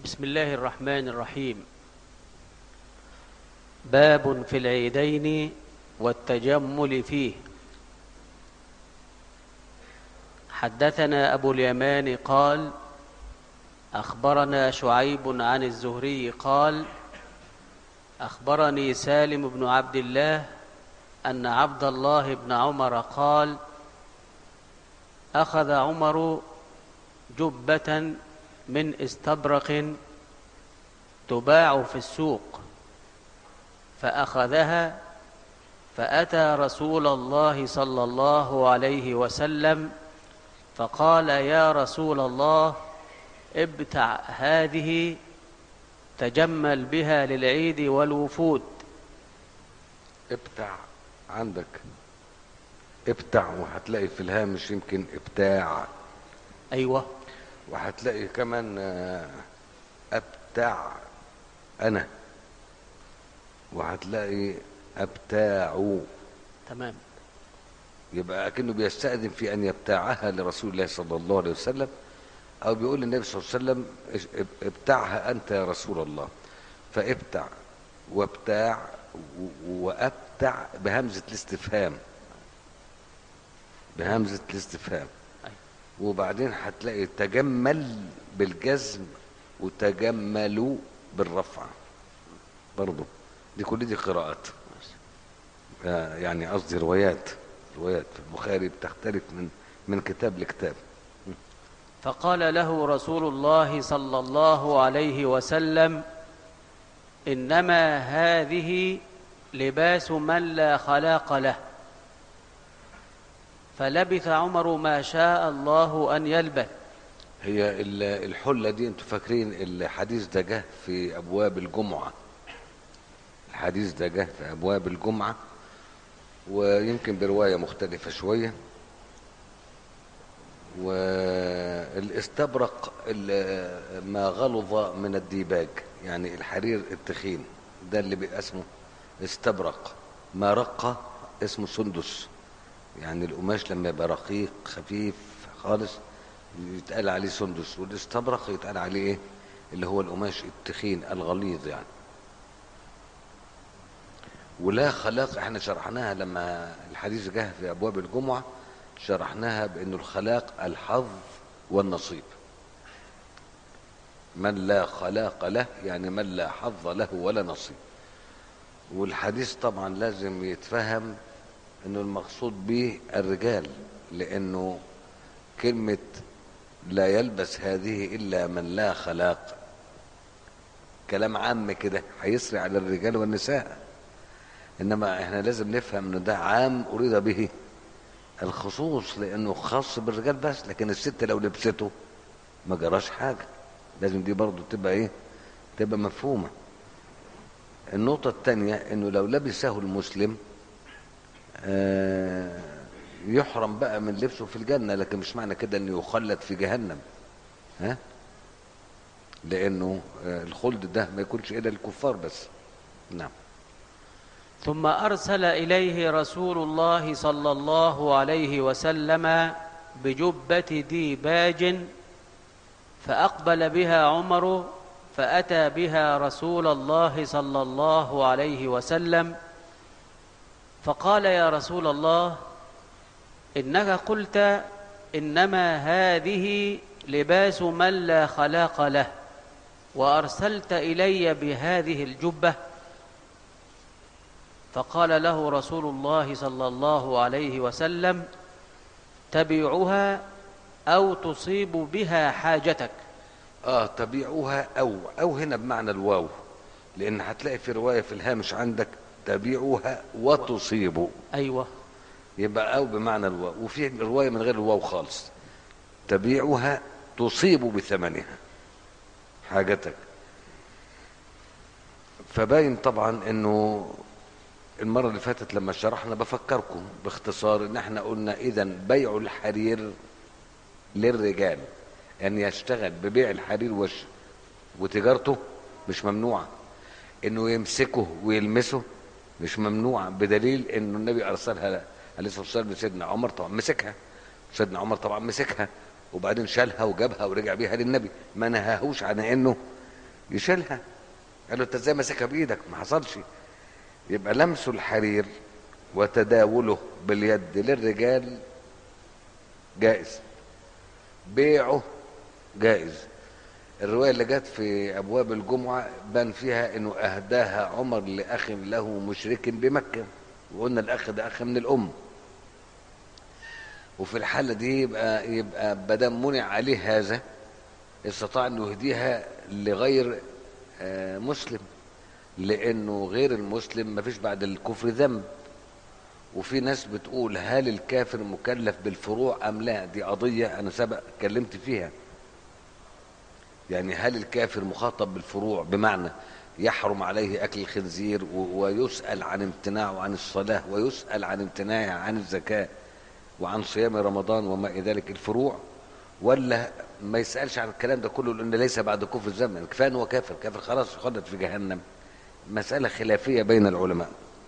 بسم الله الرحمن الرحيم باب في العيدين والتجمل فيه حدثنا أبو اليمان قال أخبرنا شعيب عن الزهري قال أخبرني سالم بن عبد الله أن عبد الله بن عمر قال أخذ عمر جبة من استبرق تباع في السوق فأخذها فأتى رسول الله صلى الله عليه وسلم فقال يا رسول الله ابتع هذه تجمل بها للعيد والوفود ابتع عندك ابتع وهتلاقي في الهامش يمكن ابتاع أيوة وهتلاقي كمان آه، ابتع انا وهتلاقي ابتاع تمام يبقى اكنه بيستأذن في ان يبتاعها لرسول الله صلى الله عليه وسلم او بيقول للنبي صلى الله عليه وسلم اش- اب- ابتعها انت يا رسول الله فابتع وابتاع و- وابتع بهمزه الاستفهام بهمزه الاستفهام أيوة. وبعدين هتلاقي تجمل بالجزم وتجملوا بالرفع برضه دي كل دي قراءات آه، يعني قصدي روايات روايات في البخاري بتختلف من من كتاب لكتاب فقال له رسول الله صلى الله عليه وسلم انما هذه لباس من لا خلاق له فلبث عمر ما شاء الله ان يلبث هي ال- الحلة دي انتوا فاكرين الحديث ده جه في ابواب الجمعة الحديث ده جه في ابواب الجمعة ويمكن برواية مختلفة شوية والاستبرق ال- ما غلظ من الديباج يعني الحرير التخين ده اللي بيبقى اسمه استبرق ما رق اسمه سندس يعني القماش لما يبقى رقيق خفيف خالص يتقال عليه سندس والاستبرق يتقال عليه ايه اللي هو القماش التخين الغليظ يعني ولا خلاق احنا شرحناها لما الحديث جه في ابواب الجمعه شرحناها بانه الخلاق الحظ والنصيب من لا خلاق له يعني من لا حظ له ولا نصيب والحديث طبعا لازم يتفهم انه المقصود به الرجال لانه كلمه لا يلبس هذه الا من لا خلاق كلام عام كده هيسري على الرجال والنساء انما احنا لازم نفهم ان ده عام اريد به الخصوص لانه خاص بالرجال بس لكن الست لو لبسته ما جراش حاجه لازم دي برضو تبقى ايه تبقى مفهومه النقطه الثانيه انه لو لبسه المسلم آه يحرم بقى من لبسه في الجنه لكن مش معنى كده انه يخلد في جهنم ها لانه آه الخلد ده ما يكونش الا للكفار بس نعم ثم ارسل اليه رسول الله صلى الله عليه وسلم بجبه ديباج فاقبل بها عمر فاتى بها رسول الله صلى الله عليه وسلم فقال يا رسول الله انك قلت انما هذه لباس من لا خلاق له وارسلت الي بهذه الجبه فقال له رسول الله صلى الله عليه وسلم تبيعها او تصيب بها حاجتك اه تبيعها او او هنا بمعنى الواو لان هتلاقي في روايه في الهامش عندك تبيعها وتصيب ايوه يبقى او بمعنى الواو وفي روايه من غير الواو خالص تبيعها تصيب بثمنها حاجتك فباين طبعا انه المره اللي فاتت لما شرحنا بفكركم باختصار ان احنا قلنا اذا بيع الحرير للرجال ان يشتغل ببيع الحرير وش وتجارته مش ممنوعه انه يمسكه ويلمسه مش ممنوع بدليل انه النبي ارسلها عليه الصلاه والسلام لسيدنا عمر طبعا مسكها سيدنا عمر طبعا مسكها وبعدين شالها وجابها ورجع بيها للنبي ما نهاهوش عن انه يشيلها قال له انت ازاي ماسكها بايدك ما حصلش يبقى لمس الحرير وتداوله باليد للرجال جائز بيعه جائز الرواية اللي جت في أبواب الجمعة بان فيها إنه أهداها عمر لأخ له مشرك بمكة وقلنا الأخ ده أخ من الأم وفي الحالة دي يبقى يبقى بدل منع عليه هذا استطاع انه يهديها لغير آه، مسلم لانه غير المسلم ما فيش بعد الكفر ذنب وفي ناس بتقول هل الكافر مكلف بالفروع ام لا دي قضيه انا سبق اتكلمت فيها يعني هل الكافر مخاطب بالفروع بمعنى يحرم عليه اكل الخنزير و- ويسال عن امتناعه عن الصلاه ويسال عن امتناعه عن الزكاه وعن صيام رمضان وما الى ذلك الفروع ولا ما يسالش عن الكلام ده كله لان ليس بعد كفر الزمن كفايه ان هو كافر كافر خلاص خلد في جهنم مساله خلافيه بين العلماء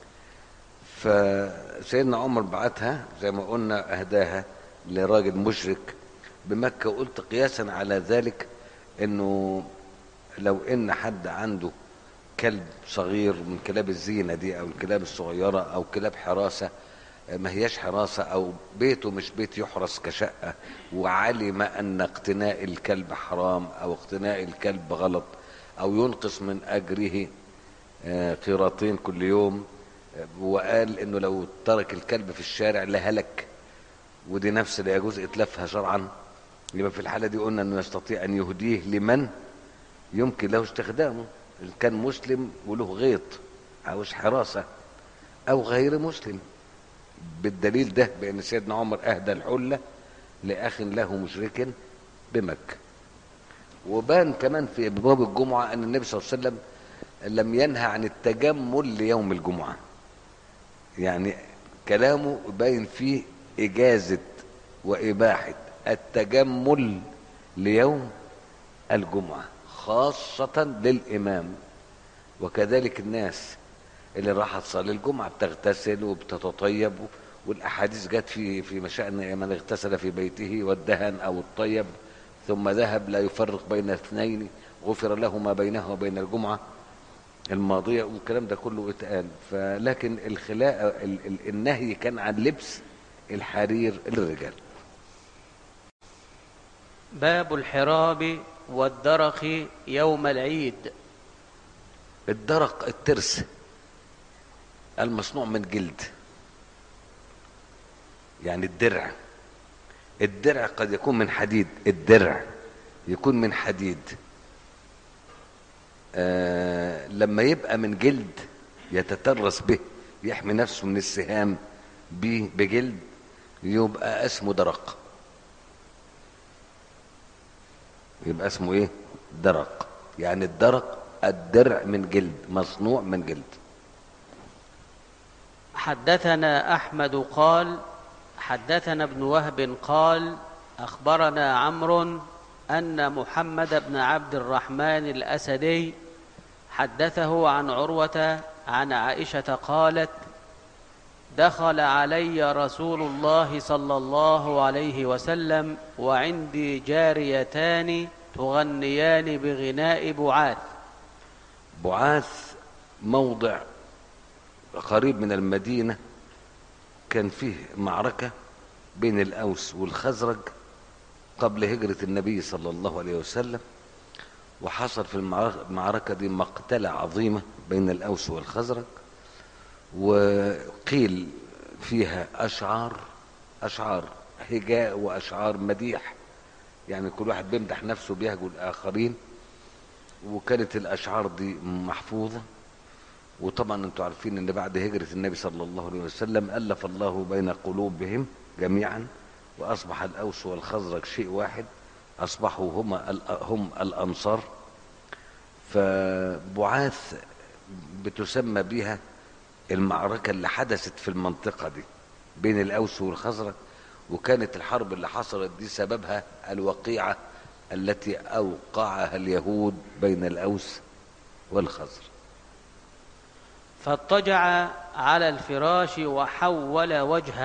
فسيدنا عمر بعتها زي ما قلنا اهداها لراجل مشرك بمكه وقلت قياسا على ذلك انه لو ان حد عنده كلب صغير من كلاب الزينه دي او الكلاب الصغيره او كلاب حراسه ما هياش حراسه او بيته مش بيت يحرس كشقه وعلم ان اقتناء الكلب حرام او اقتناء الكلب غلط او ينقص من اجره آه، قيراطين كل يوم آه، وقال انه لو ترك الكلب في الشارع لهلك ودي نفس لا يجوز اتلافها شرعا يبقى في الحاله دي قلنا انه يستطيع ان يهديه لمن يمكن له استخدامه ان كان مسلم وله غيط عاوز حراسه او غير مسلم بالدليل ده بان سيدنا عمر اهدى الحله لاخ له مشرك بمكه وبان كمان في ابواب الجمعه ان النبي صلى الله عليه وسلم لم ينهى عن التجمل ليوم الجمعه يعني كلامه باين فيه اجازه واباحه التجمل ليوم الجمعه خاصه للامام وكذلك الناس اللي راحت تصلي الجمعه بتغتسل وبتتطيب والاحاديث جت في في مشان من اغتسل في بيته والدهن او الطيب ثم ذهب لا يفرق بين اثنين غفر له ما بينه وبين الجمعه الماضيه والكلام ده كله اتقال فلكن الخلاء ال- ال- النهي كان عن لبس الحرير للرجال باب الحراب والدرخ يوم العيد الدرق الترس المصنوع من جلد يعني الدرع الدرع قد يكون من حديد الدرع يكون من حديد آه لما يبقى من جلد يتترس به يحمي نفسه من السهام به بجلد يبقى اسمه درق يبقى اسمه ايه درق يعني الدرق الدرع من جلد مصنوع من جلد حدثنا احمد قال حدثنا ابن وهب قال اخبرنا عمرو ان محمد بن عبد الرحمن الاسدي حدثه عن عروه عن عائشه قالت دخل علي رسول الله صلى الله عليه وسلم وعندي جاريتان تغنيان بغناء بعاث بعاث موضع قريب من المدينة كان فيه معركة بين الأوس والخزرج قبل هجرة النبي صلى الله عليه وسلم وحصل في المعركة المعركة دي مقتلة عظيمة بين الأوس والخزرج وقيل فيها أشعار أشعار هجاء وأشعار مديح يعني كل واحد بيمدح نفسه بيهجو الآخرين وكانت الاشعار دي محفوظه وطبعا انتم عارفين ان بعد هجره النبي صلى الله عليه وسلم الف الله بين قلوبهم جميعا واصبح الاوس والخزرج شيء واحد اصبحوا هما ال- هم الانصار فبعاث بتسمى بها المعركه اللي حدثت في المنطقه دي بين الاوس والخزرج وكانت الحرب اللي حصلت دي سببها الوقيعه التي اوقعها اليهود بين الاوس والخزرج فاضطجع على الفراش وحول وجهه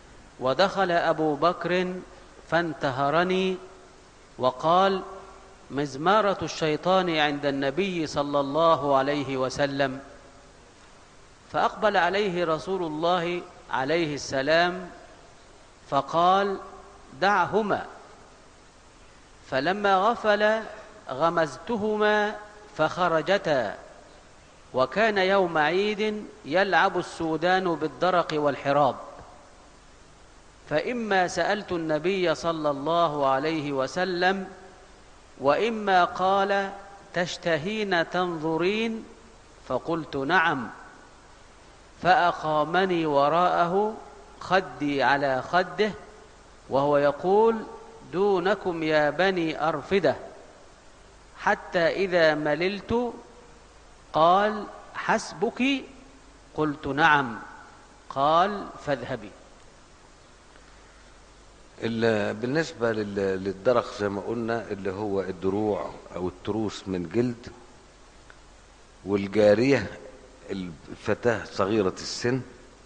ودخل ابو بكر فانتهرني وقال مزمارة الشيطان عند النبي صلى الله عليه وسلم فأقبل عليه رسول الله عليه السلام فقال دعهما فلما غفل غمزتهما فخرجتا وكان يوم عيد يلعب السودان بالدرق والحراب فإما سألت النبي صلى الله عليه وسلم وإما قال تشتهين تنظرين فقلت نعم فأقامني وراءه خدي على خده وهو يقول دونكم يا بني أرفدة حتى إذا مللت قال حسبك قلت نعم قال فاذهبي ال- بالنسبة لل- للدرق زي ما قلنا اللي هو الدروع أو التروس من جلد والجارية الفتاة صغيرة السن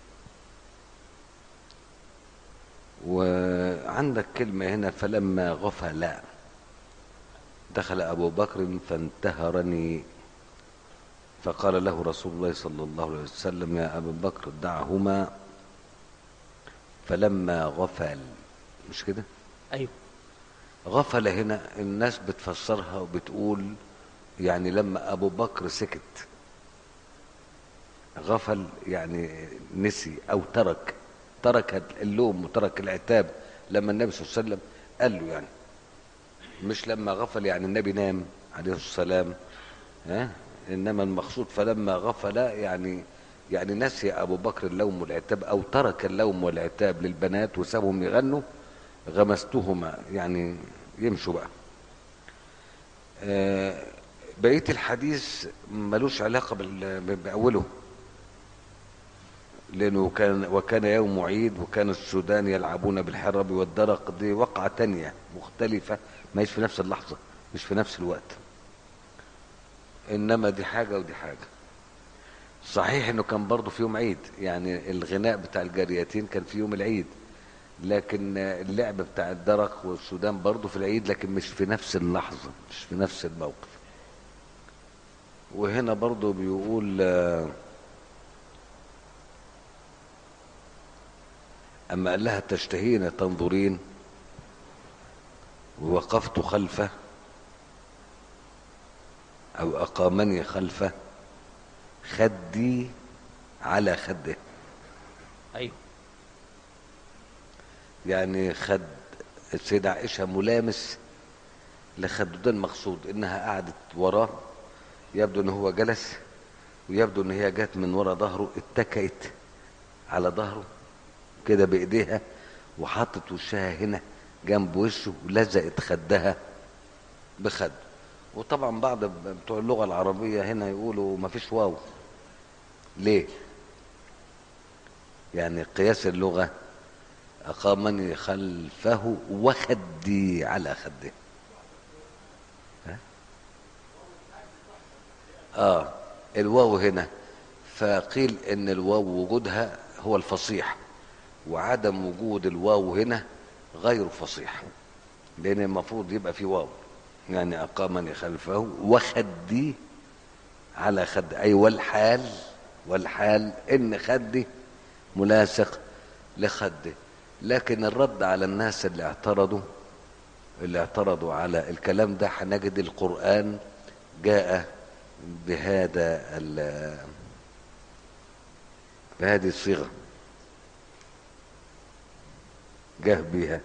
وعندك كلمة هنا فلما غفل دخل أبو بكر فانتهرني فقال له رسول الله صلى الله عليه وسلم يا أبا بكر دعهما فلما غفل مش كده أيوه غفل هنا الناس بتفسرها وبتقول يعني لما ابو بكر سكت غفل يعني نسي او ترك ترك اللوم وترك العتاب لما النبي صلى الله عليه وسلم قال له يعني مش لما غفل يعني النبي نام عليه السلام ها انما المقصود فلما غفل يعني يعني نسي ابو بكر اللوم والعتاب او ترك اللوم والعتاب للبنات وسابهم يغنوا غمستهما يعني يمشوا بقى آه، بقية الحديث ملوش علاقة بال- بأوله لأنه كان وكان يوم عيد وكان السودان يلعبون بالحرب والدرق دي وقعة تانية مختلفة ما هيش في نفس اللحظة مش في نفس الوقت إنما دي حاجة ودي حاجة صحيح إنه كان برضه في يوم عيد يعني الغناء بتاع الجاريتين كان في يوم العيد لكن اللعب بتاع الدرق والسودان برضه في العيد لكن مش في نفس اللحظة مش في نفس الموقف وهنا برضه بيقول آه، أما قال لها تشتهين تنظرين ووقفت خلفه أو أقامني خلفه خدي على خده أيوه يعني خد السيدة عائشة ملامس لخده ده المقصود انها قعدت وراه يبدو ان هو جلس ويبدو ان هي جت من ورا ظهره اتكئت على ظهره كده بايديها وحطت وشها هنا جنب وشه ولزقت خدها بخد وطبعا بعض بتوع اللغة العربية هنا يقولوا ما فيش واو ليه يعني قياس اللغة أقامني خلفه وخدي على خده ها؟ آه الواو هنا فقيل إن الواو وجودها هو الفصيح وعدم وجود الواو هنا غير فصيح لأن المفروض يبقى في واو يعني أقامني خلفه وخدي على خد أي والحال والحال إن خدي ملاصق لخده لكن الرد على الناس اللي اعترضوا اللي اعترضوا على الكلام ده هنجد القرآن جاء بهذا ال- بهذه الصيغة جاء بها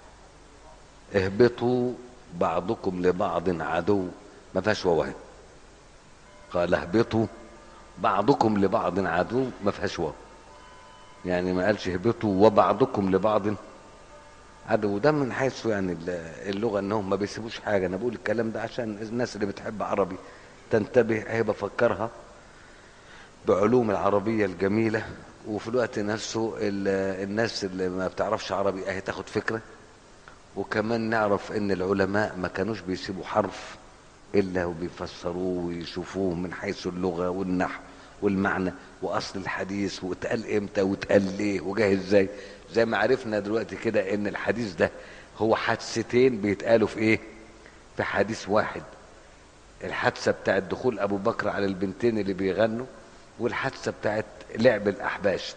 اهبطوا بعضكم لبعض عدو ما فيهاش واو اهي. قال اهبطوا بعضكم لبعض عدو ما فيهاش واو يعني ما قالش اهبطوا وبعضكم لبعض عدو ده من حيث يعني ال- اللغه انهم ما بيسيبوش حاجه انا بقول الكلام ده عشان الناس اللي بتحب عربي تنتبه اهي بفكرها بعلوم العربيه الجميله وفي الوقت نفسه ال- الناس اللي ما بتعرفش عربي اهي تاخد فكره وكمان نعرف ان العلماء ما كانوش بيسيبوا حرف الا وبيفسروه ويشوفوه من حيث اللغه والنحو والمعنى واصل الحديث واتقال امتى واتقال ليه وجاه ازاي زي ما عرفنا دلوقتي كده ان الحديث ده هو حادثتين بيتقالوا في ايه في حديث واحد الحادثة بتاعت دخول أبو بكر على البنتين اللي بيغنوا والحادثة بتاعت لعب الأحباش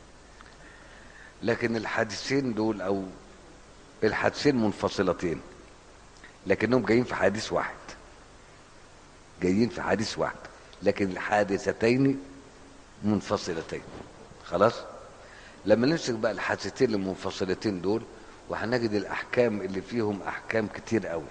لكن الحادثين دول أو الحادثين منفصلتين لكنهم جايين في حديث واحد جايين في حديث واحد لكن الحادثتين منفصلتين خلاص لما نمسك بقى الحادثتين المنفصلتين دول وهنجد الاحكام اللي فيهم احكام كتير قوي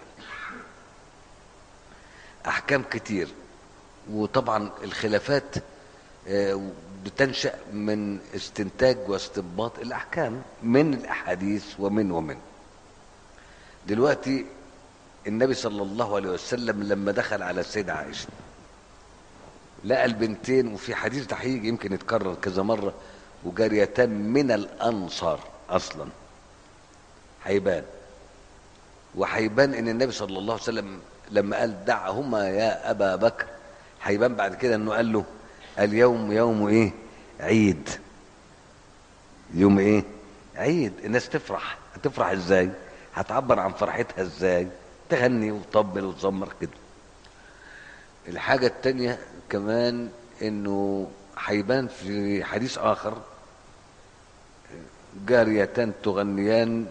احكام كتير وطبعا الخلافات آه، بتنشا من استنتاج واستنباط الاحكام من الاحاديث ومن ومن دلوقتي النبي صلى الله عليه وسلم لما دخل على السيدة عائشة لقى البنتين وفي حديث ده هيجي يمكن يتكرر كذا مرة وجاريتان من الأنصار أصلا هيبان وهيبان ان النبي صلى الله عليه وسلم لما قال دعهما يا ابا بكر هيبان بعد كده انه قال له اليوم يوم ايه عيد يوم ايه عيد الناس تفرح هتفرح ازاي هتعبر عن فرحتها ازاي تغني وتطبل وتزمر كده الحاجة التانية كمان انه هيبان في حديث اخر جاريتان تغنيان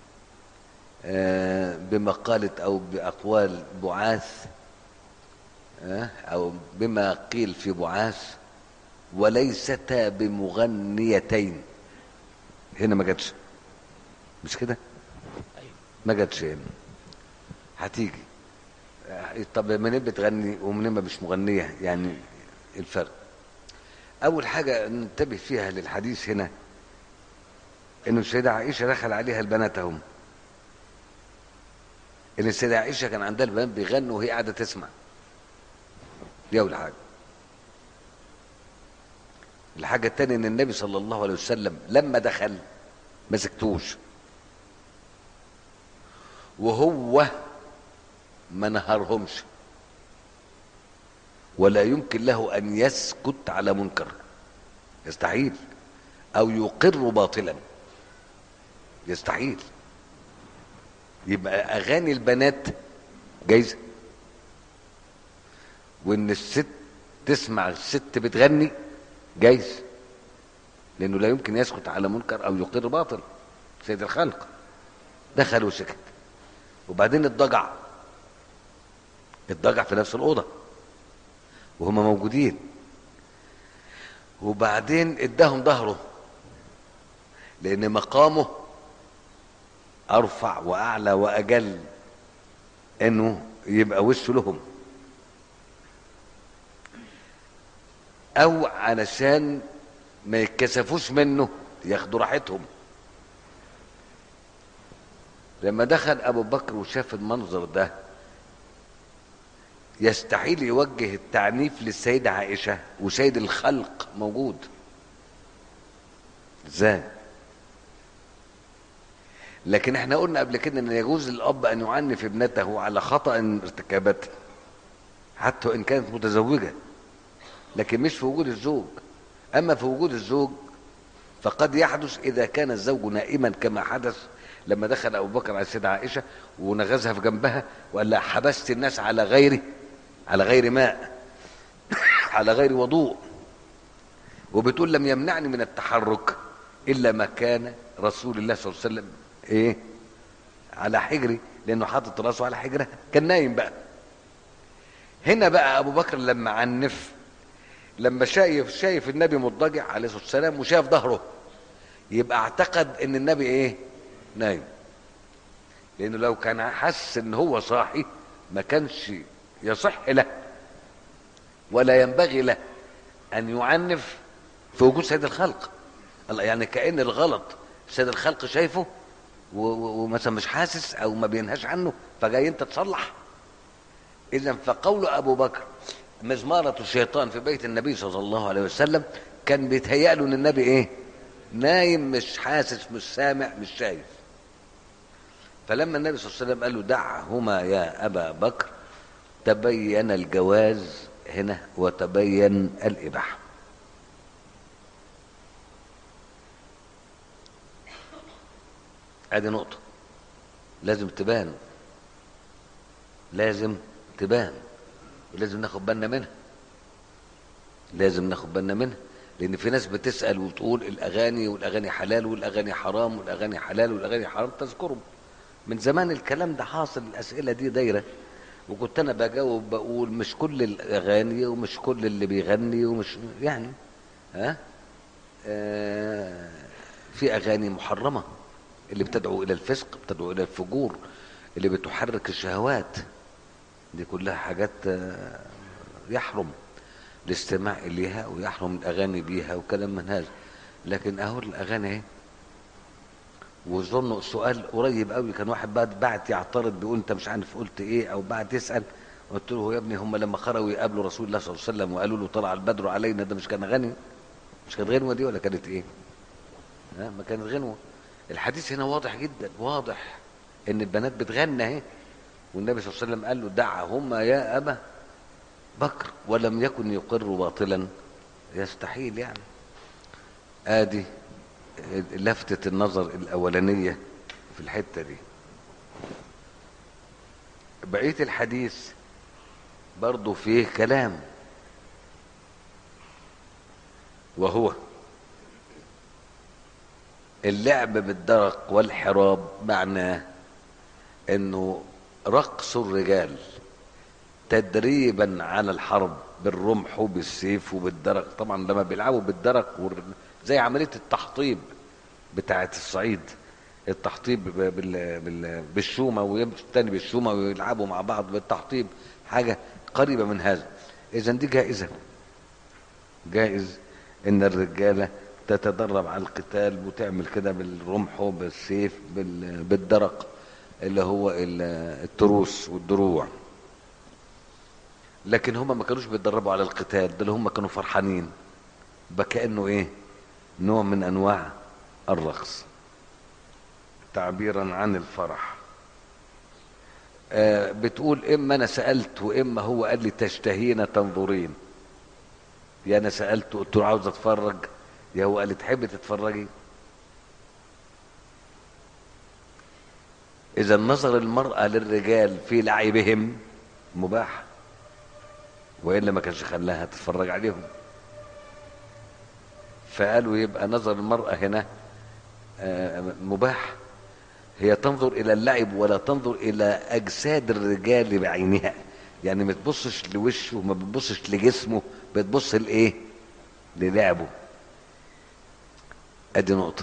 آه، بمقالة او باقوال بعاث آه، او بما قيل في بعاث وليستا بمغنيتين هنا ما جاتش مش كده أيوة. ما جاتش هنا هتيجي آه، طب منين بتغني ومنين ما مش مغنيه يعني الفرق اول حاجه ننتبه فيها للحديث هنا انه السيده عائشه دخل عليها البنات هم ان السيده عائشه كان عندها البنات بيغنوا وهي قاعده تسمع دي اول حاجه الحاجه الثانيه ان النبي صلى الله عليه وسلم لما دخل ما سكتوش وهو ما نهرهمش ولا يمكن له ان يسكت على منكر يستحيل او يقر باطلا يستحيل يبقى اغاني البنات جايزه وان الست تسمع الست بتغني جايز لانه لا يمكن يسكت على منكر او يقر باطل سيد الخلق دخل وسكت وبعدين الضجع الضجع في نفس الاوضه وهم موجودين وبعدين اداهم ظهره لان مقامه ارفع واعلى واجل انه يبقى وشه لهم او علشان ما يتكسفوش منه ياخدوا راحتهم لما دخل ابو بكر وشاف المنظر ده يستحيل يوجه التعنيف للسيدة عائشة وسيد الخلق موجود ازاي لكن احنا قلنا قبل كده ان يجوز للاب ان يعنف ابنته على خطأ ارتكبته حتى وان كانت متزوجة لكن مش في وجود الزوج اما في وجود الزوج فقد يحدث اذا كان الزوج نائما كما حدث لما دخل ابو بكر على السيدة عائشة ونغزها في جنبها وقال لها حبست الناس على غير على غير ماء على غير وضوء وبتقول لم يمنعني من التحرك الا ما كان رسول الله صلى الله عليه وسلم ايه على حجري لانه حاطط راسه على حجرها كان نايم بقى هنا بقى ابو بكر لما عنف لما شايف شايف النبي مضطجع عليه الصلاه والسلام وشاف ظهره يبقى اعتقد ان النبي ايه نايم لانه لو كان حس ان هو صاحي ما كانش يصح له ولا ينبغي له ان يعنف في وجود سيد الخلق الله يعني كأن الغلط سيد الخلق شايفه و- و- ومثلا مش حاسس او ما بينهاش عنه فجاي انت تصلح اذا فقول ابو بكر مزمارة الشيطان في بيت النبي صلى الله عليه وسلم كان بيتهيأ له ان النبي ايه نايم مش حاسس مش سامع مش شايف فلما النبي صلى الله عليه وسلم قال له دعهما يا ابا بكر تبين الجواز هنا وتبين الاباحه ادي نقطه لازم تبان لازم تبان ولازم ناخد بالنا منها لازم ناخد بالنا منها لان في ناس بتسال وتقول الاغاني والاغاني حلال والاغاني حرام والاغاني حلال والاغاني حرام تذكرهم من زمان الكلام ده حاصل الاسئله دي دايره وكنت انا بجاوب بقول مش كل الاغاني ومش كل اللي بيغني ومش يعني ها آه في اغاني محرمه اللي بتدعو الى الفسق بتدعو الى الفجور اللي بتحرك الشهوات دي كلها حاجات آه يحرم الاستماع اليها ويحرم الاغاني بيها وكلام من هذا لكن اهو الاغاني اهي وظنوا السؤال قريب قوي كان واحد بعد بعت يعترض بيقول انت مش عارف قلت ايه او بعد يسال قلت له يا ابني هم لما خرجوا يقابلوا رسول الله صلى الله عليه وسلم وقالوا له طلع البدر علينا ده مش كان غني مش كانت غنوه دي ولا كانت ايه؟ ها ما كانت غنوه الحديث هنا واضح جدا واضح ان البنات بتغنى اهي والنبي صلى الله عليه وسلم قال له دعهما يا ابا بكر ولم يكن يقر باطلا يستحيل يعني ادي لفتة النظر الأولانية في الحتة دي بقية الحديث برضو فيه كلام وهو اللعب بالدرق والحراب معناه انه رقص الرجال تدريبا على الحرب بالرمح وبالسيف وبالدرق طبعا لما بيلعبوا بالدرق وال... زي عمليه التحطيب بتاعه الصعيد التحطيب بال... بال... بالشومه والتاني بالشومه ويلعبوا مع بعض بالتحطيب حاجه قريبه من هذا اذا دي جائزه جائز ان الرجاله تتدرب على القتال وتعمل كده بالرمح وبالسيف بال... بالدرق اللي هو التروس والدروع لكن هم ما كانوش بيتدربوا على القتال ده هم كانوا فرحانين بكأنه ايه نوع من انواع الرقص تعبيرا عن الفرح آه بتقول اما انا سالت واما هو قال لي تشتهين تنظرين يا انا سالت قلت له عاوز اتفرج يا هو قال لي تحبي تتفرجي اذا نظر المراه للرجال في لعبهم مباح والا ما كانش خلاها تتفرج عليهم فقالوا يبقى نظر المراه هنا مباح هي تنظر الى اللعب ولا تنظر الى اجساد الرجال بعينها يعني ما تبصش لوشه ما بتبصش لجسمه بتبص لايه للعبه ادي نقطه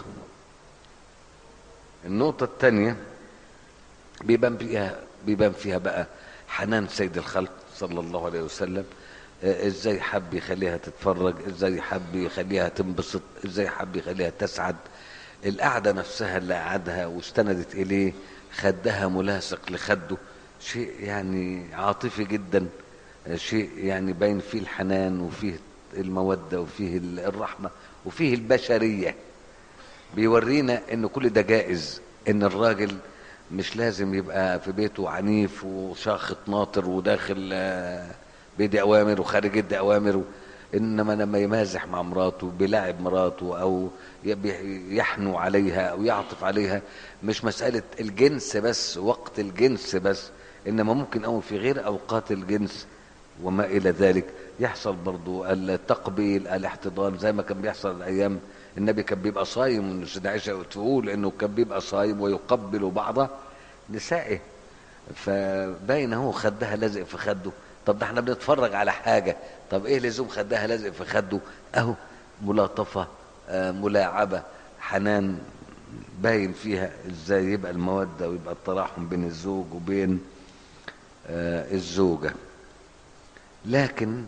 النقطه الثانيه بيبان فيها بيبان فيها بقى حنان سيد الخلق صلى الله عليه وسلم ازاي حب يخليها تتفرج ازاي حب يخليها تنبسط ازاي حب يخليها تسعد القعده نفسها اللي قعدها واستندت اليه خدها ملاصق لخده شيء يعني عاطفي جدا شيء يعني باين فيه الحنان وفيه الموده وفيه الرحمه وفيه البشريه بيورينا ان كل ده جائز ان الراجل مش لازم يبقى في بيته عنيف وشاخط ناطر وداخل بيدي اوامر وخارج يدي اوامر انما لما يمازح مع مراته بيلاعب مراته او يحنو عليها او يعطف عليها مش مساله الجنس بس وقت الجنس بس انما ممكن او في غير اوقات الجنس وما الى ذلك يحصل برضو التقبيل الاحتضان زي ما كان بيحصل الايام النبي كان بيبقى صايم السيدة عائشة تقول انه كان بيبقى صايم ويقبل بعض نسائه فباين هو خدها لازق في خده طب ده احنا بنتفرج على حاجة طب ايه لزوم خدها لازق في خده اهو ملاطفة آه ملاعبة حنان باين فيها ازاي يبقى المودة ويبقى التراحم بين الزوج وبين آه الزوجة لكن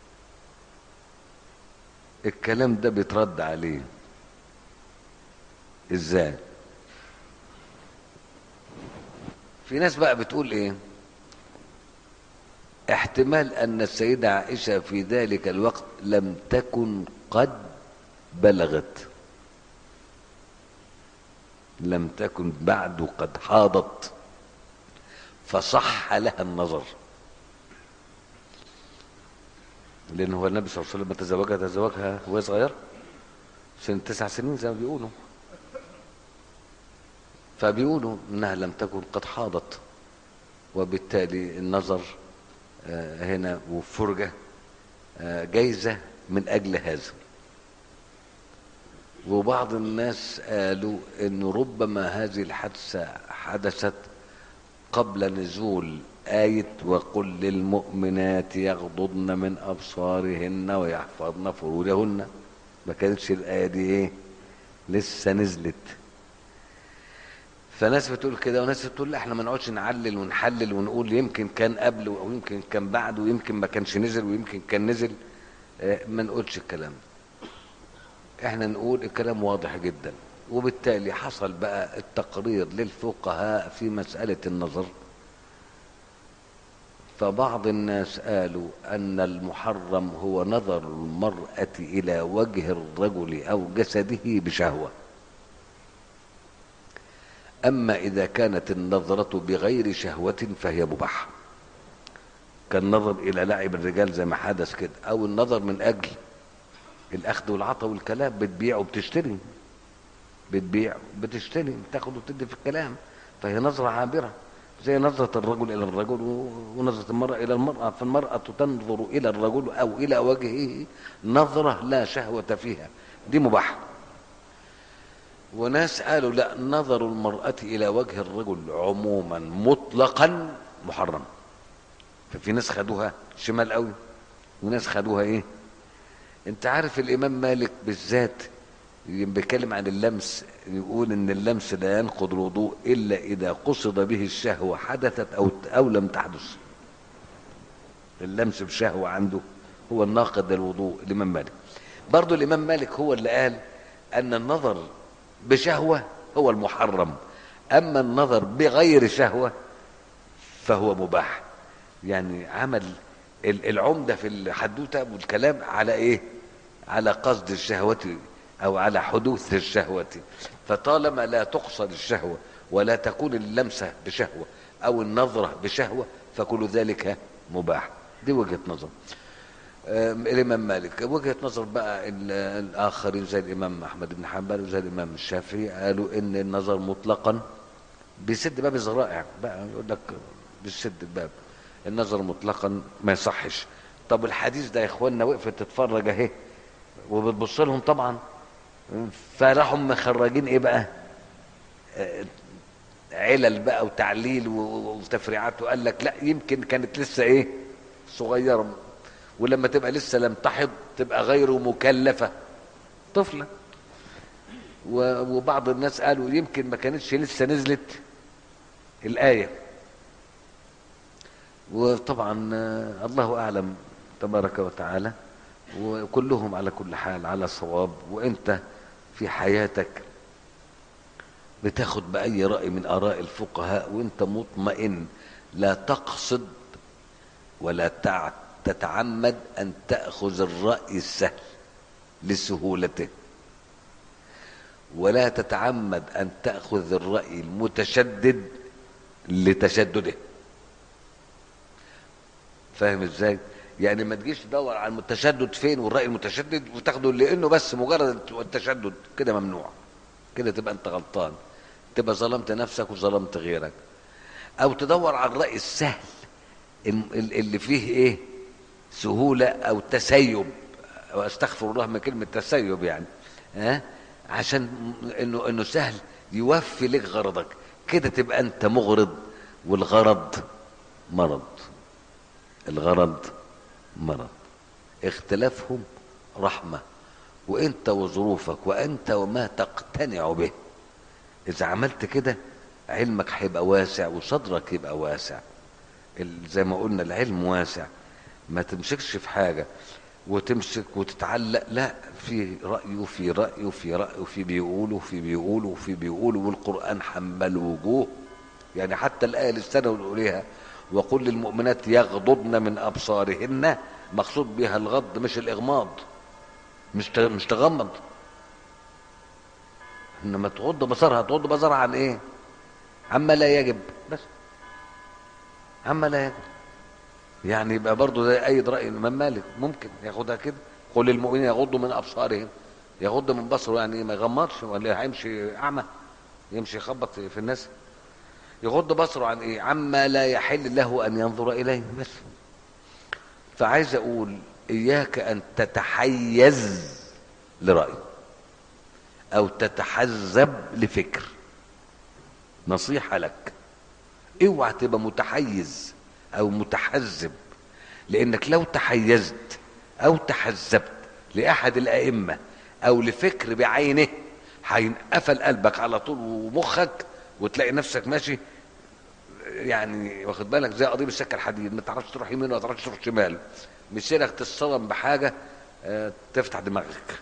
الكلام ده بيترد عليه ازاي في ناس بقى بتقول ايه احتمال ان السيدة عائشة في ذلك الوقت لم تكن قد بلغت لم تكن بعد قد حاضت فصح لها النظر لان هو النبي صلى الله عليه وسلم تزوجها تزوجها وهي صغيره سن تسع سنين زي ما بيقولوا فبيقولوا انها لم تكن قد حاضت وبالتالي النظر آه، هنا وفرجة آه، جايزة من أجل هذا وبعض الناس قالوا أن ربما هذه الحادثة حدثت قبل نزول آية وقل للمؤمنات يغضضن من أبصارهن ويحفظن فروجهن ما كانتش الآية دي إيه لسه نزلت فناس بتقول كده وناس بتقول لا احنا ما نقعدش نعلل ونحلل ونقول يمكن كان قبل ويمكن كان بعد ويمكن ما كانش نزل ويمكن كان نزل اه ما نقولش الكلام احنا نقول الكلام واضح جدا وبالتالي حصل بقى التقرير للفقهاء في مسألة النظر فبعض الناس قالوا أن المحرم هو نظر المرأة إلى وجه الرجل أو جسده بشهوة أما إذا كانت النظرة بغير شهوة فهي مباحة كالنظر إلى لعب الرجال زي ما حدث كده أو النظر من أجل الأخذ والعطاء والكلام بتبيع وبتشتري بتبيع بتشتري بتاخد وتدي في الكلام فهي نظرة عابرة زي نظرة الرجل إلى الرجل ونظرة المرأة إلى المرأة فالمرأة تنظر إلى الرجل أو إلى وجهه نظرة لا شهوة فيها دي مباحة وناس قالوا لا نظر المرأة إلى وجه الرجل عموما مطلقا محرم ففي ناس خدوها شمال قوي وناس خدوها ايه انت عارف الامام مالك بالذات بيتكلم عن اللمس يقول ان اللمس لا ينقض الوضوء الا اذا قصد به الشهوه حدثت او او لم تحدث اللمس بشهوه عنده هو الناقض للوضوء الامام مالك برضه الامام مالك هو اللي قال ان النظر بشهوه هو المحرم اما النظر بغير شهوه فهو مباح يعني عمل العمده في الحدوته والكلام على ايه على قصد الشهوه او على حدوث الشهوه فطالما لا تقصد الشهوه ولا تكون اللمسه بشهوه او النظره بشهوه فكل ذلك مباح دي وجهه نظر الامام مالك وجهه نظر بقى الاخرين زي الامام احمد بن حنبل وزي الامام الشافعي قالوا ان النظر مطلقا بيسد باب الذرائع بقى يقول لك بيسد الباب النظر مطلقا ما يصحش طب الحديث ده يا اخوانا وقفت تتفرج اهي وبتبص لهم طبعا فراحوا مخرجين ايه بقى علل بقى وتعليل وتفريعات وقال لك لا يمكن كانت لسه ايه صغيره ولما تبقى لسه لم تحض تبقى غير مكلفه طفله وبعض الناس قالوا يمكن ما كانتش لسه نزلت الايه وطبعا الله اعلم تبارك وتعالى وكلهم على كل حال على صواب وانت في حياتك بتاخد بأي رأي من آراء الفقهاء وانت مطمئن لا تقصد ولا تتعمد أن تأخذ الرأي السهل لسهولته ولا تتعمد أن تأخذ الرأي المتشدد لتشدده فاهم ازاي؟ يعني ما تجيش تدور على المتشدد فين والرأي المتشدد وتاخده لانه بس مجرد التشدد كده ممنوع كده تبقى انت غلطان تبقى ظلمت نفسك وظلمت غيرك او تدور على الرأي السهل اللي فيه ايه سهولة او تسيب واستغفر الله من كلمة تسيب يعني ها عشان انه انه سهل يوفي لك غرضك كده تبقى انت مغرض والغرض مرض الغرض مرض اختلافهم رحمة وانت وظروفك وانت وما تقتنع به اذا عملت كده علمك هيبقى واسع وصدرك يبقى واسع زي ما قلنا العلم واسع ما تمسكش في حاجة وتمسك وتتعلق لا في رأي وفي رأي وفي رأي وفي بيقولوا وفي بيقولوا وفي بيقولوا والقرآن حمل وجوه يعني حتى الآية اللي استنوا عليها وقل للمؤمنات يغضضن من أبصارهن مقصود بها الغض مش الإغماض مش مش تغمض إنما تغض بصرها تغض بصرها عن إيه؟ عما لا يجب بس عما لا يجب يعني يبقى برضه زي أي رأي الإمام مالك ممكن ياخدها كده قل للمؤمنين يغضوا من أبصارهم يغض من بصره يعني ما يغمضش ولا هيمشي أعمى يمشي يخبط في الناس يغض بصره عن ايه عما لا يحل له ان ينظر اليه بس فعايز اقول اياك ان تتحيز لراي او تتحزب لفكر نصيحه لك اوعى تبقى متحيز او متحزب لانك لو تحيزت او تحزبت لاحد الائمه او لفكر بعينه هينقفل قلبك على طول ومخك وتلاقي نفسك ماشي يعني واخد بالك زي قضيب السكه الحديد ما تعرفش تروح يمين ولا تعرفش تروح شمال مسيرك تصطدم بحاجه آه، تفتح دماغك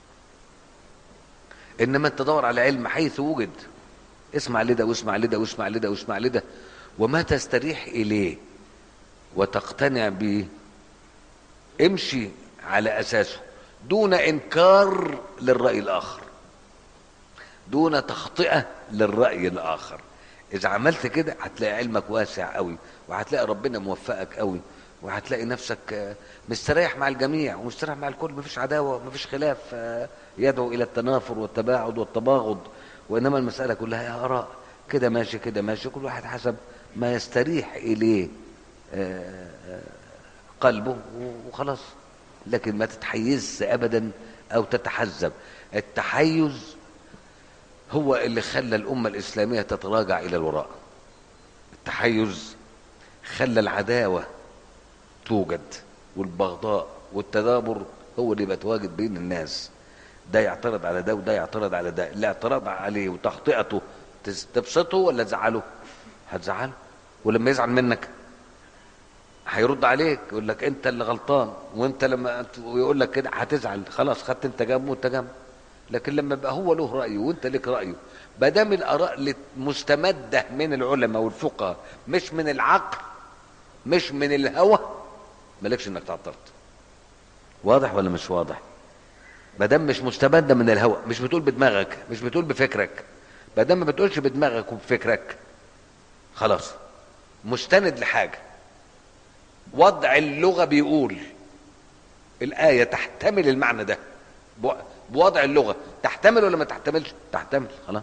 انما انت دور على علم حيث وجد اسمع لده واسمع لده واسمع لده واسمع لده وما تستريح اليه وتقتنع به امشي على اساسه دون انكار للراي الاخر دون تخطئه للراي الاخر اذا عملت كده هتلاقي علمك واسع قوي وهتلاقي ربنا موفقك قوي وهتلاقي نفسك آه، مستريح مع الجميع ومستريح مع الكل مفيش عداوه مفيش خلاف آه، يدعو الى التنافر والتباعد والتباغض وانما المساله كلها اراء كده ماشي كده ماشي كل واحد حسب ما يستريح اليه آه، آه، قلبه وخلاص لكن ما تتحيزش ابدا او تتحزب التحيز هو اللي خلى الامه الاسلاميه تتراجع الى الوراء التحيز خلى العداوه توجد والبغضاء والتدابر هو اللي بيتواجد بين الناس ده يعترض على ده وده يعترض على ده الاعتراض عليه وتخطئته تس- تبسطه ولا تزعله هتزعله ولما يزعل منك هيرد عليك يقول لك انت اللي غلطان وانت لما أنت- ويقول لك كده هتزعل خلاص خدت انت جنبه وانت جنبه لكن لما يبقى هو له رايه وانت لك رايه ما دام الاراء مستمده من العلماء والفقهاء مش من العقل مش من الهوى مالكش انك تعترض واضح ولا مش واضح ما دام مش مستمده من الهوى مش بتقول بدماغك مش بتقول بفكرك ما دام ما بتقولش بدماغك وبفكرك خلاص مستند لحاجه وضع اللغه بيقول الايه تحتمل المعنى ده بو- بوضع اللغه تحتمل ولا ما تحتملش تحتمل خلاص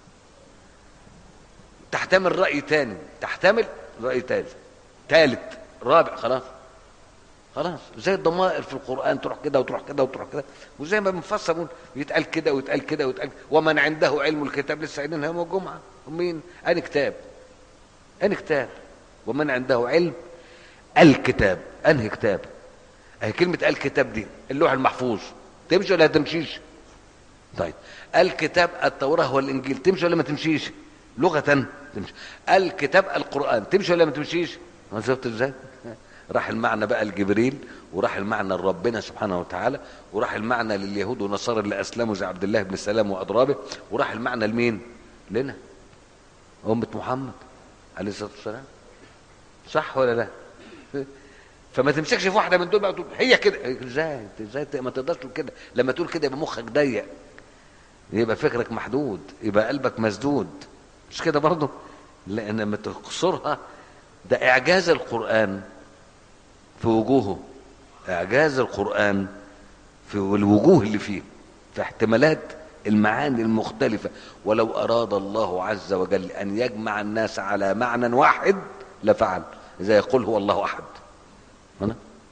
تحتمل راي تاني تحتمل راي تالت تالت رابع خلاص خلاص زي الضمائر في القران تروح كده وتروح كده وتروح كده وزي ما بنفسر بنقول يتقال كده ويتقال كده ويتقال ومن عنده علم الكتاب لسه قايلينها يوم الجمعه مين؟ أني كتاب أني كتاب ومن عنده علم الكتاب أنهي كتاب؟ أهي كلمة الكتاب دي اللوح المحفوظ تمشي ولا تمشيش؟ طيب الكتاب التوراة والإنجيل تمشي ولا ما تمشيش؟ لغة تمشي الكتاب القرآن تمشي ولا ما تمشيش؟ ما شفت ازاي؟ راح المعنى بقى لجبريل وراح المعنى لربنا سبحانه وتعالى وراح المعنى لليهود والنصارى اللي اسلموا زي عبد الله بن سلام واضرابه وراح المعنى لمين؟ لنا أمة محمد عليه الصلاة والسلام صح ولا لا؟ فما تمسكش في واحدة من دول بقى تقول هي كده ازاي ازاي ما تقدرش تقول كده لما تقول كده يبقى مخك ضيق يبقى فكرك محدود يبقى قلبك مسدود مش كده برضه لان لما تقصرها ده اعجاز القران في وجوهه اعجاز القران في الوجوه اللي فيه في احتمالات المعاني المختلفة ولو أراد الله عز وجل أن يجمع الناس على معنى واحد لفعل زي يقول هو الله أحد هنا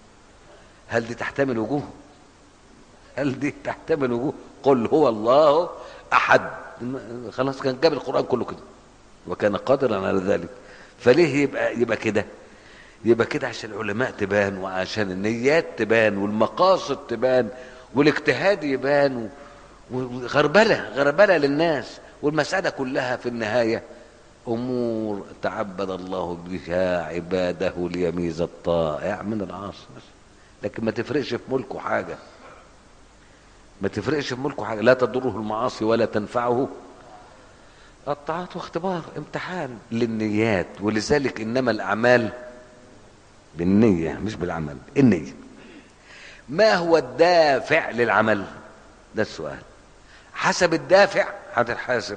هل دي تحتمل وجوه هل دي تحتمل وجوه قل هو الله أحد خلاص كان جاب القرآن كله كده وكان قادرا على ذلك فليه يبقى يبقى كده يبقى كده عشان العلماء تبان وعشان النيات تبان والمقاصد تبان والاجتهاد يبان وغربلة غربلة للناس والمسألة كلها في النهاية أمور تعبد الله بها عباده ليميز الطائع من العاصي لكن ما تفرقش في ملكه حاجة ما تفرقش في ملكه حاجة لا تضره المعاصي ولا تنفعه الطاعات واختبار امتحان للنيات ولذلك إنما الأعمال بالنية مش بالعمل النية ما هو الدافع للعمل ده السؤال حسب الدافع هتتحاسب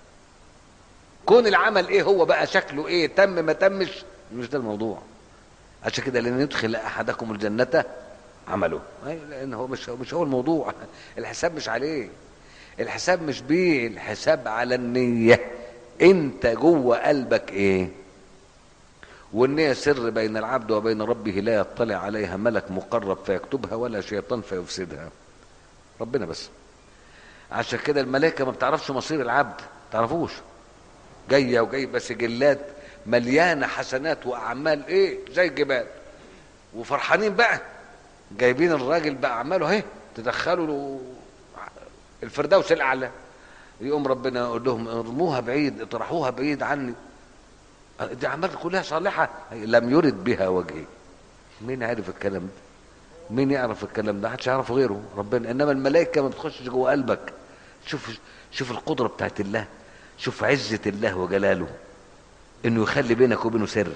كون العمل ايه هو بقى شكله ايه تم ما تمش مش ده الموضوع عشان كده لن يدخل احدكم الجنه عمله لان هو مش مش هو الموضوع الحساب مش عليه الحساب مش بيه الحساب على النيه انت جوه قلبك ايه والنية سر بين العبد وبين ربه لا يطلع عليها ملك مقرب فيكتبها ولا شيطان فيفسدها ربنا بس عشان كده الملائكة ما بتعرفش مصير العبد تعرفوش جاية وجايبة سجلات مليانة حسنات وأعمال إيه زي الجبال وفرحانين بقى جايبين الراجل بأعماله اهي تدخلوا له الفردوس الأعلى يقوم ربنا يقول لهم ارموها بعيد اطرحوها بعيد عني دي أعمال كلها صالحة لم يرد بها وجهي مين عارف الكلام ده مين يعرف الكلام ده محدش يعرفه غيره ربنا انما الملائكه ما بتخشش جوه قلبك شوف شوف القدره بتاعت الله شوف عزه الله وجلاله انه يخلي بينك وبينه سر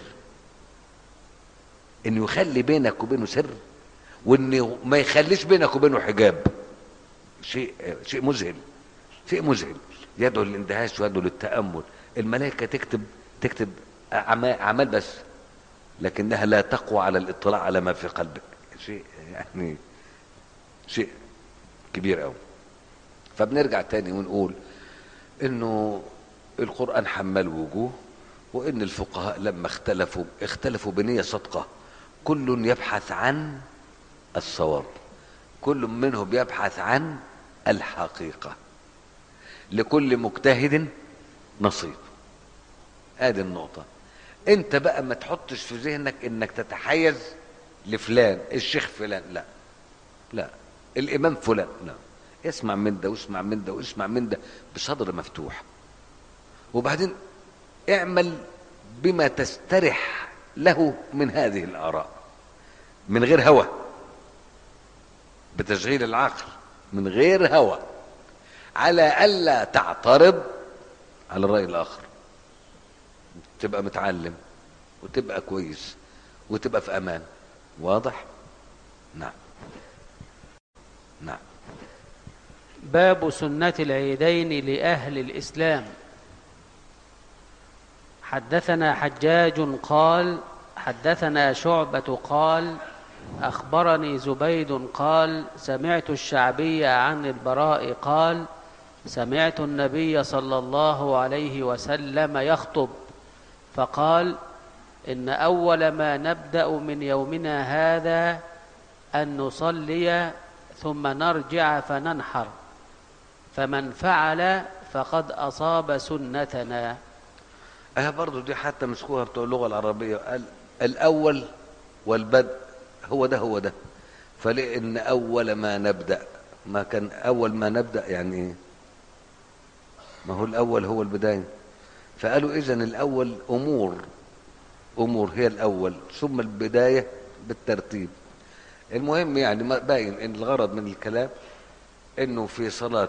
انه يخلي بينك وبينه سر وانه ما يخليش بينك وبينه حجاب شيء شيء مذهل شيء مذهل يدعو للاندهاش ويدعو للتامل الملائكه تكتب تكتب أعما- اعمال بس لكنها لا تقوى على الاطلاع على ما في قلبك شيء يعني شيء كبير قوي فبنرجع تاني ونقول انه القرآن حمل وجوه وان الفقهاء لما اختلفوا اختلفوا بنية صدقة كل يبحث عن الصواب كل منهم يبحث عن الحقيقة لكل مجتهد نصيب ادي النقطة انت بقى ما تحطش في ذهنك انك تتحيز لفلان الشيخ فلان لا لا الامام فلان لا اسمع من ده واسمع من ده واسمع من ده بصدر مفتوح وبعدين اعمل بما تسترح له من هذه الاراء من غير هوى بتشغيل العقل من غير هوى على الا تعترض على الراي الاخر تبقى متعلم وتبقى كويس وتبقى في امان واضح نعم نعم باب سنة العيدين لأهل الإسلام حدثنا حجاج قال حدثنا شعبة قال أخبرني زبيد قال سمعت الشعبي عن البراء قال سمعت النبي صلى الله عليه وسلم يخطب فقال إن أول ما نبدأ من يومنا هذا أن نصلي ثم نرجع فننحر فمن فعل فقد أصاب سنتنا اه برضو دي حتى مسكوها بتوع اللغة العربية قال الأول والبدء هو ده هو ده فلأن أول ما نبدأ ما كان أول ما نبدأ يعني إيه؟ ما هو الأول هو البداية فقالوا إذا الأول أمور أمور هي الأول ثم البداية بالترتيب المهم يعني ما باين ان الغرض من الكلام انه في صلاة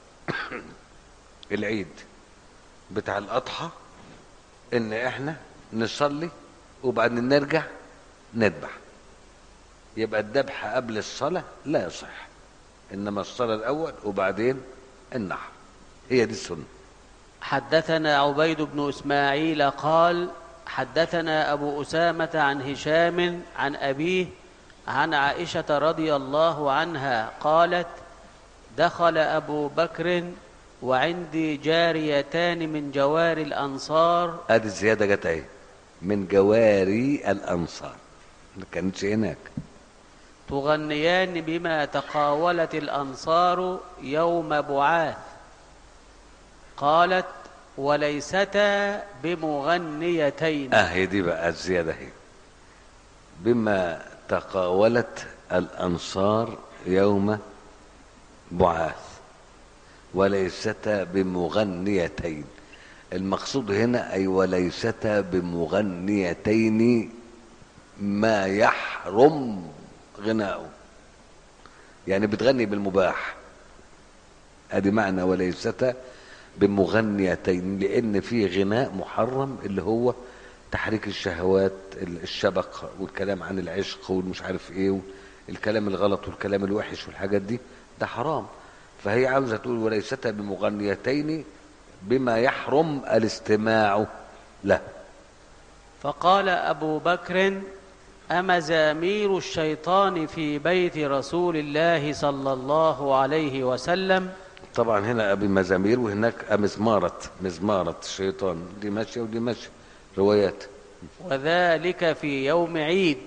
العيد بتاع الاضحى ان احنا نصلي وبعدين نرجع نذبح يبقى الذبح قبل الصلاة لا يصح انما الصلاة الاول وبعدين النحر هي دي السنة حدثنا عبيد بن اسماعيل قال حدثنا ابو اسامه عن هشام عن ابيه عن عائشه رضي الله عنها قالت دخل ابو بكر وعندي جاريتان من جوار الانصار ادي الزيادة جت اهي من جواري الانصار ما كانتش هناك تغنيان بما تقاولت الانصار يوم بعاث قالت وليستا بمغنيتين اه هي دي بقى الزيادة هي بما تقاولت الأنصار يوم بعاث وليستا بمغنيتين المقصود هنا أي وليستا بمغنيتين ما يحرم غناؤه يعني بتغني بالمباح ادي معنى وليستا بمغنيتين لان في غناء محرم اللي هو تحريك الشهوات الشبق والكلام عن العشق والمش عارف ايه الكلام الغلط والكلام الوحش والحاجات دي ده حرام فهي عاوزه تقول وليستا بمغنيتين بما يحرم الاستماع له فقال ابو بكر امزامير الشيطان في بيت رسول الله صلى الله عليه وسلم طبعا هنا بمزامير وهناك مزمارة مزمارة الشيطان دي ماشية ودي ماشية روايات وذلك في يوم عيد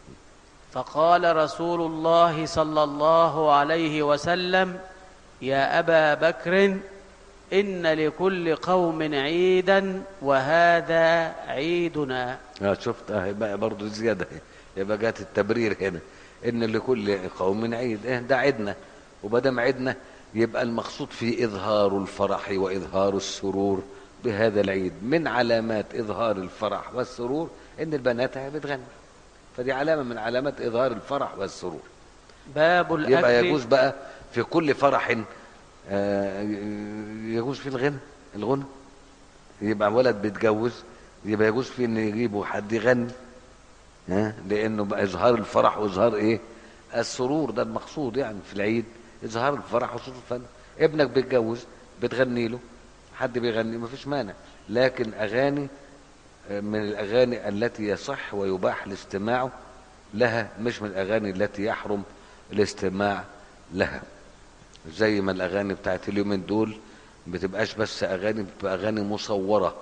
فقال رسول الله صلى الله عليه وسلم يا ابا بكر ان لكل قوم عيدا وهذا عيدنا اه شفت اهي بقى برضه زيادة اهي يبقى جات التبرير هنا ان لكل قوم عيد ايه ده عيدنا وبدم عيدنا يبقى المقصود فيه اظهار الفرح واظهار السرور بهذا العيد من علامات اظهار الفرح والسرور ان البنات هي بتغني فدي علامة من علامات اظهار الفرح والسرور باب الاكل يبقى يجوز بقى في كل فرح آه، يجوز فيه الغنى الغنى يبقى ولد بيتجوز يبقى يجوز فيه ان يجيبوا حد يغني ها لانه بقى اظهار الفرح واظهار ايه السرور ده المقصود يعني في العيد اظهار الفرح وسرور الفن ابنك بيتجوز بتغني له حد بيغني مفيش مانع لكن اغاني آه، من الاغاني التي يصح ويباح الاستماع لها مش من الاغاني التي يحرم الاستماع لها زي ما الاغاني بتاعت اليومين دول بتبقاش بس اغاني بتبقى اغاني مصوره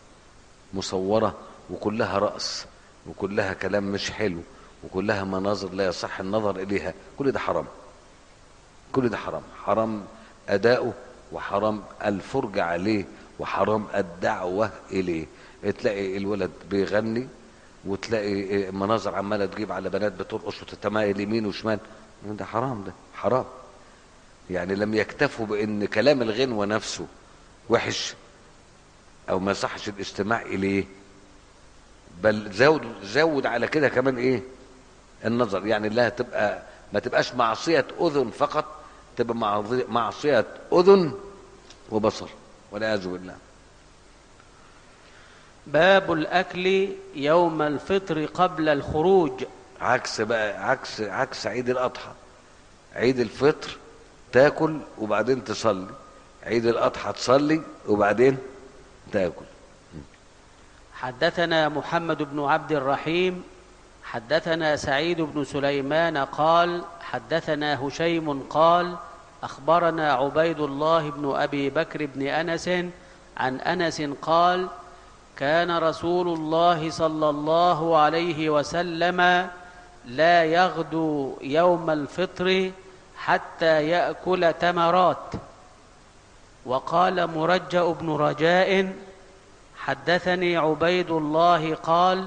مصوره وكلها رقص وكلها كلام مش حلو وكلها مناظر لا يصح النظر اليها كل ده حرام كل ده حرام حرام اداؤه وحرام الفرجة عليه وحرام الدعوة اليه تلاقي الولد بيغني وتلاقي مناظر عمالة تجيب على بنات بترقص وتتمايل يمين وشمال ده حرام ده حرام يعني لم يكتفوا بان كلام الغنوة نفسه وحش او ما صحش الاستماع اليه بل زود زود على كده كمان ايه النظر يعني لا تبقى ما تبقاش معصية اذن فقط تبقى معصي- معصية اذن وبصر والعياذ بالله باب الاكل يوم الفطر قبل الخروج عكس بقى عكس عكس عيد الاضحى عيد الفطر تاكل وبعدين تصلي عيد الاضحى تصلي وبعدين تاكل حدثنا محمد بن عبد الرحيم حدثنا سعيد بن سليمان قال حدثنا هشيم قال اخبرنا عبيد الله بن ابي بكر بن انس عن انس قال كان رسول الله صلى الله عليه وسلم لا يغدو يوم الفطر حتى ياكل تمرات وقال مرجأ بن رجاء حدثني عبيد الله قال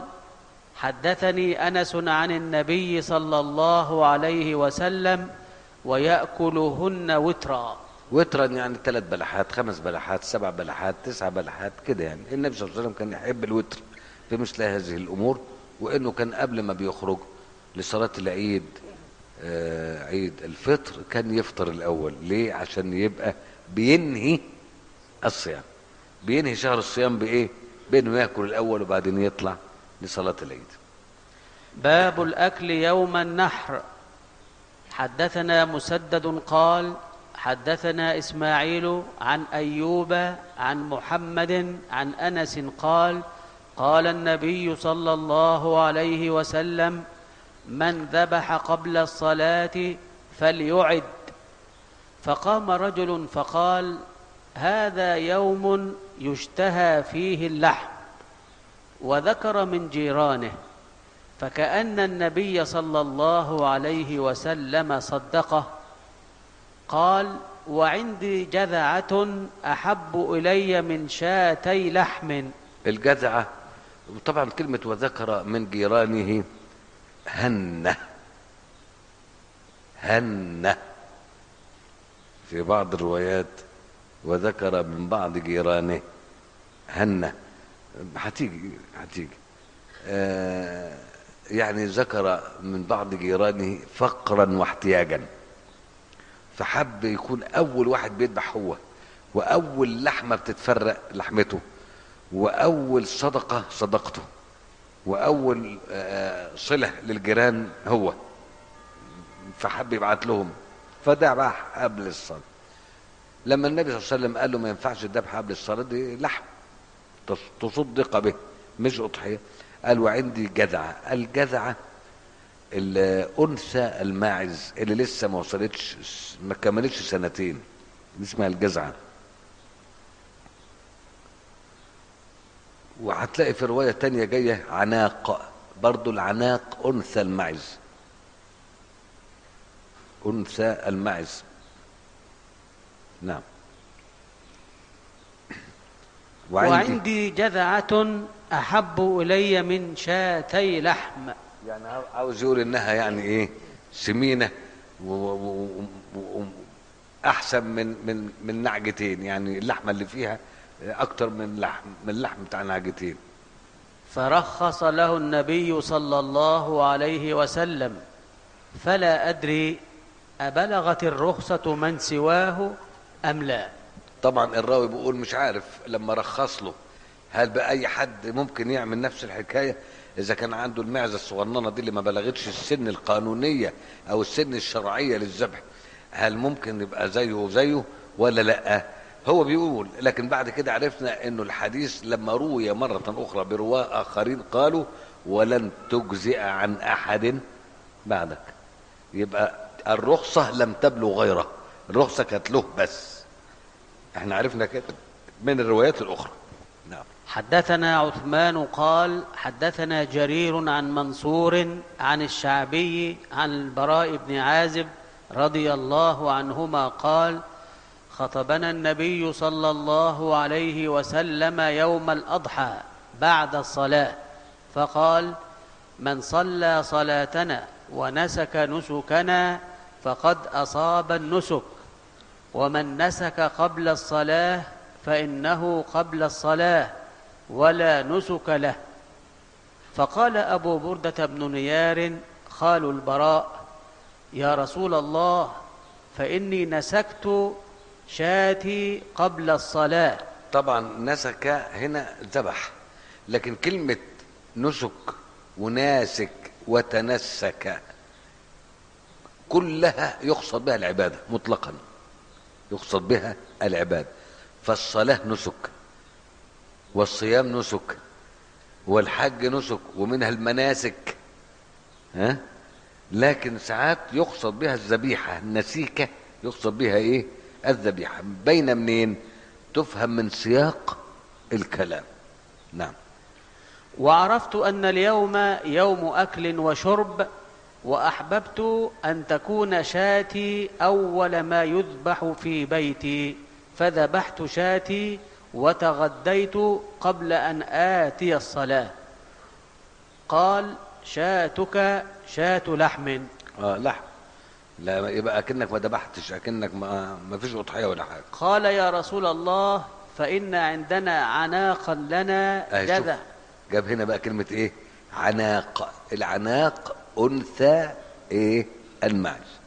حدثني انس عن النبي صلى الله عليه وسلم وياكلهن وترا وترا يعني ثلاث بلحات خمس بلحات سبع بلحات تسع بلحات كده يعني النبي صلى الله عليه وسلم كان يحب الوتر في مثل هذه الامور وانه كان قبل ما بيخرج لصلاه العيد آه عيد الفطر كان يفطر الاول ليه عشان يبقى بينهي الصيام بينهي شهر الصيام بايه بانه ياكل الاول وبعدين يطلع لصلاه العيد باب الاكل يوم النحر حدثنا مسدد قال حدثنا اسماعيل عن ايوب عن محمد عن انس قال قال النبي صلى الله عليه وسلم من ذبح قبل الصلاه فليعد فقام رجل فقال هذا يوم يشتهى فيه اللحم وذكر من جيرانه فكأن النبي صلى الله عليه وسلم صدقه قال وعندي جذعة أحب إلي من شاتي لحم الجذعة طبعا كلمة وذكر من جيرانه هنة هنة في بعض الروايات وذكر من بعض جيرانه هنة هتيجي هتيجي آه يعني ذكر من بعض جيرانه فقرا واحتياجا فحب يكون اول واحد بيذبح هو واول لحمه بتتفرق لحمته واول صدقه صدقته واول آه، صله للجيران هو فحب يبعت لهم فذبح قبل الصلاه لما النبي صلى الله عليه وسلم قال له ما ينفعش الذبح قبل الصلاه دي لحم تص- تصدق به مش اضحيه قال وعندي جذعه الجذعه الانثى الماعز اللي لسه ما وصلتش ما كملتش سنتين دي اسمها الجزعة وهتلاقي في رواية تانية جاية عناق برضو العناق أنثى المعز أنثى المعز نعم وعندي جذعة أحب إلي من شاتي لحم يعني عاو- عاوز يقول انها يعني ايه سمينه و- و- و- و- احسن من من من نعجتين يعني اللحمه اللي فيها اكتر من لحم من اللحم بتاع نعجتين فرخص له النبي صلى الله عليه وسلم فلا أدري أبلغت الرخصة من سواه أم لا طبعا الراوي بيقول مش عارف لما رخص له هل بقى اي حد ممكن يعمل نفس الحكايه اذا كان عنده المعزه الصغننه دي اللي ما بلغتش السن القانونيه او السن الشرعيه للذبح هل ممكن يبقى زيه وزيه ولا لا هو بيقول لكن بعد كده عرفنا انه الحديث لما روي مره اخرى برواه اخرين قالوا ولن تجزئ عن احد بعدك يبقى الرخصه لم تبلغ غيره الرخصه كانت له بس احنا عرفنا كده من الروايات الاخرى نعم حدثنا عثمان قال حدثنا جرير عن منصور عن الشعبي عن البراء بن عازب رضي الله عنهما قال خطبنا النبي صلى الله عليه وسلم يوم الاضحى بعد الصلاه فقال من صلى صلاتنا ونسك نسكنا فقد اصاب النسك ومن نسك قبل الصلاه فانه قبل الصلاه ولا نسك له فقال ابو برده بن نيار خال البراء يا رسول الله فاني نسكت شاتي قبل الصلاه طبعا نسك هنا ذبح لكن كلمة نسك وناسك وتنسك كلها يقصد بها العبادة مطلقا يقصد بها العبادة فالصلاة نسك والصيام نسك والحج نسك ومنها المناسك ها لكن ساعات يقصد بها الذبيحة النسيكة يقصد بها ايه الذبيحة بين منين تفهم من سياق الكلام نعم وعرفت ان اليوم يوم اكل وشرب واحببت ان تكون شاتي اول ما يذبح في بيتي فذبحت شاتي وتغديت قبل ان اتي الصلاه قال شاتك شاة لحم اه لحم لا يبقى اكنك ما ذبحتش اكنك ما ما فيش اضحيه ولا حاجه قال يا رسول الله فان عندنا عناقا لنا اهي شوف جذع جاب هنا بقى كلمه ايه عناق العناق انثى ايه المعز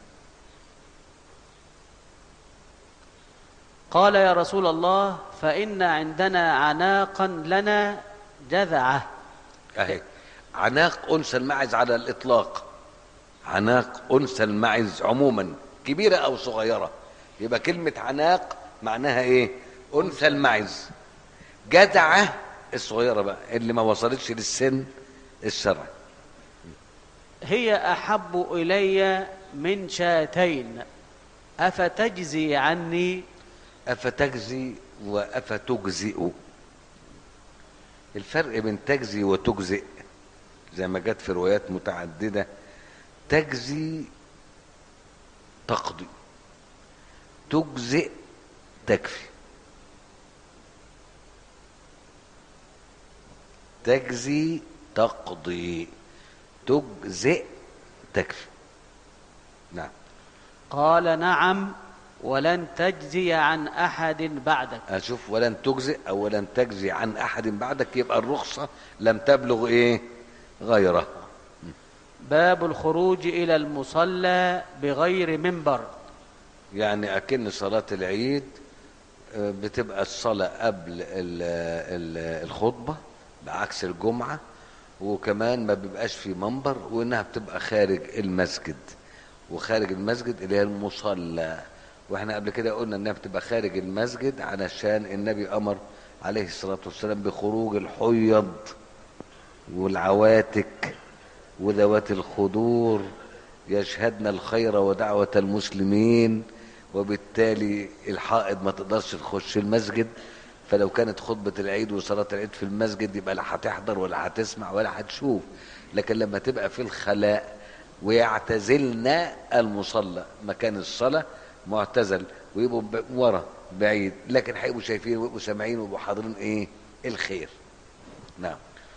قال يا رسول الله فان عندنا عناقا لنا جذعه اهي عناق انثى المعز على الاطلاق عناق انثى المعز عموما كبيره او صغيره يبقى كلمه عناق معناها ايه انثى المعز جدعه الصغيره بقى اللي ما وصلتش للسن الشرعي هي احب الي من شاتين افتجزي عني افتجزي وافتجزئ الفرق بين تجزي وتجزئ زي ما جت في روايات متعدده تجزي تقضي تجزئ تكفي تجزي تقضي تجزئ تكفي نعم قال نعم ولن تجزي عن احد بعدك اشوف ولن تجزئ او ولن تجزي عن احد بعدك يبقى الرخصه لم تبلغ ايه غيره باب الخروج الى المصلى بغير منبر يعني اكن صلاه العيد آه، بتبقى الصلاه قبل ال- ال- الخطبه بعكس الجمعه وكمان ما بيبقاش في منبر وانها بتبقى خارج المسجد وخارج المسجد اللي هي المصلى واحنا قبل كده قلنا انها بتبقى خارج المسجد علشان النبي امر عليه الصلاه والسلام بخروج الحيض والعواتك وذوات الخدور يشهدن الخير ودعوة المسلمين وبالتالي الحائض ما تقدرش تخش المسجد فلو كانت خطبة العيد وصلاة العيد في المسجد يبقى لا هتحضر ولا هتسمع ولا هتشوف لكن لما تبقى في الخلاء ويعتزلنا المصلى مكان الصلاة معتزل ويبقوا ب- ورا بعيد لكن هيبقوا شايفين ويبقوا سامعين ويبقوا حاضرين ايه الخير نعم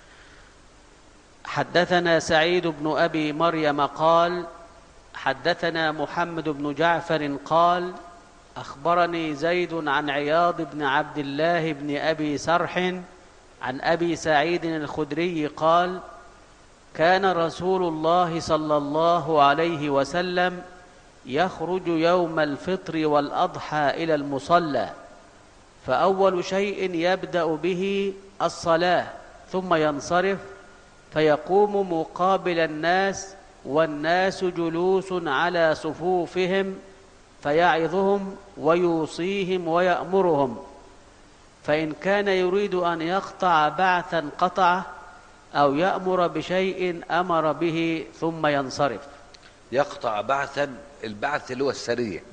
حدثنا سعيد بن ابي مريم قال حدثنا محمد بن جعفر قال اخبرني زيد عن عياض بن عبد الله بن ابي سرح عن ابي سعيد الخدري قال كان رسول الله صلى الله عليه وسلم يخرج يوم الفطر والاضحى الى المصلى فاول شيء يبدا به الصلاه ثم ينصرف فيقوم مقابل الناس والناس جلوس على صفوفهم فيعظهم ويوصيهم ويامرهم فان كان يريد ان يقطع بعثا قطعه او يامر بشيء امر به ثم ينصرف يقطع بعثا البعث اللي هو السرية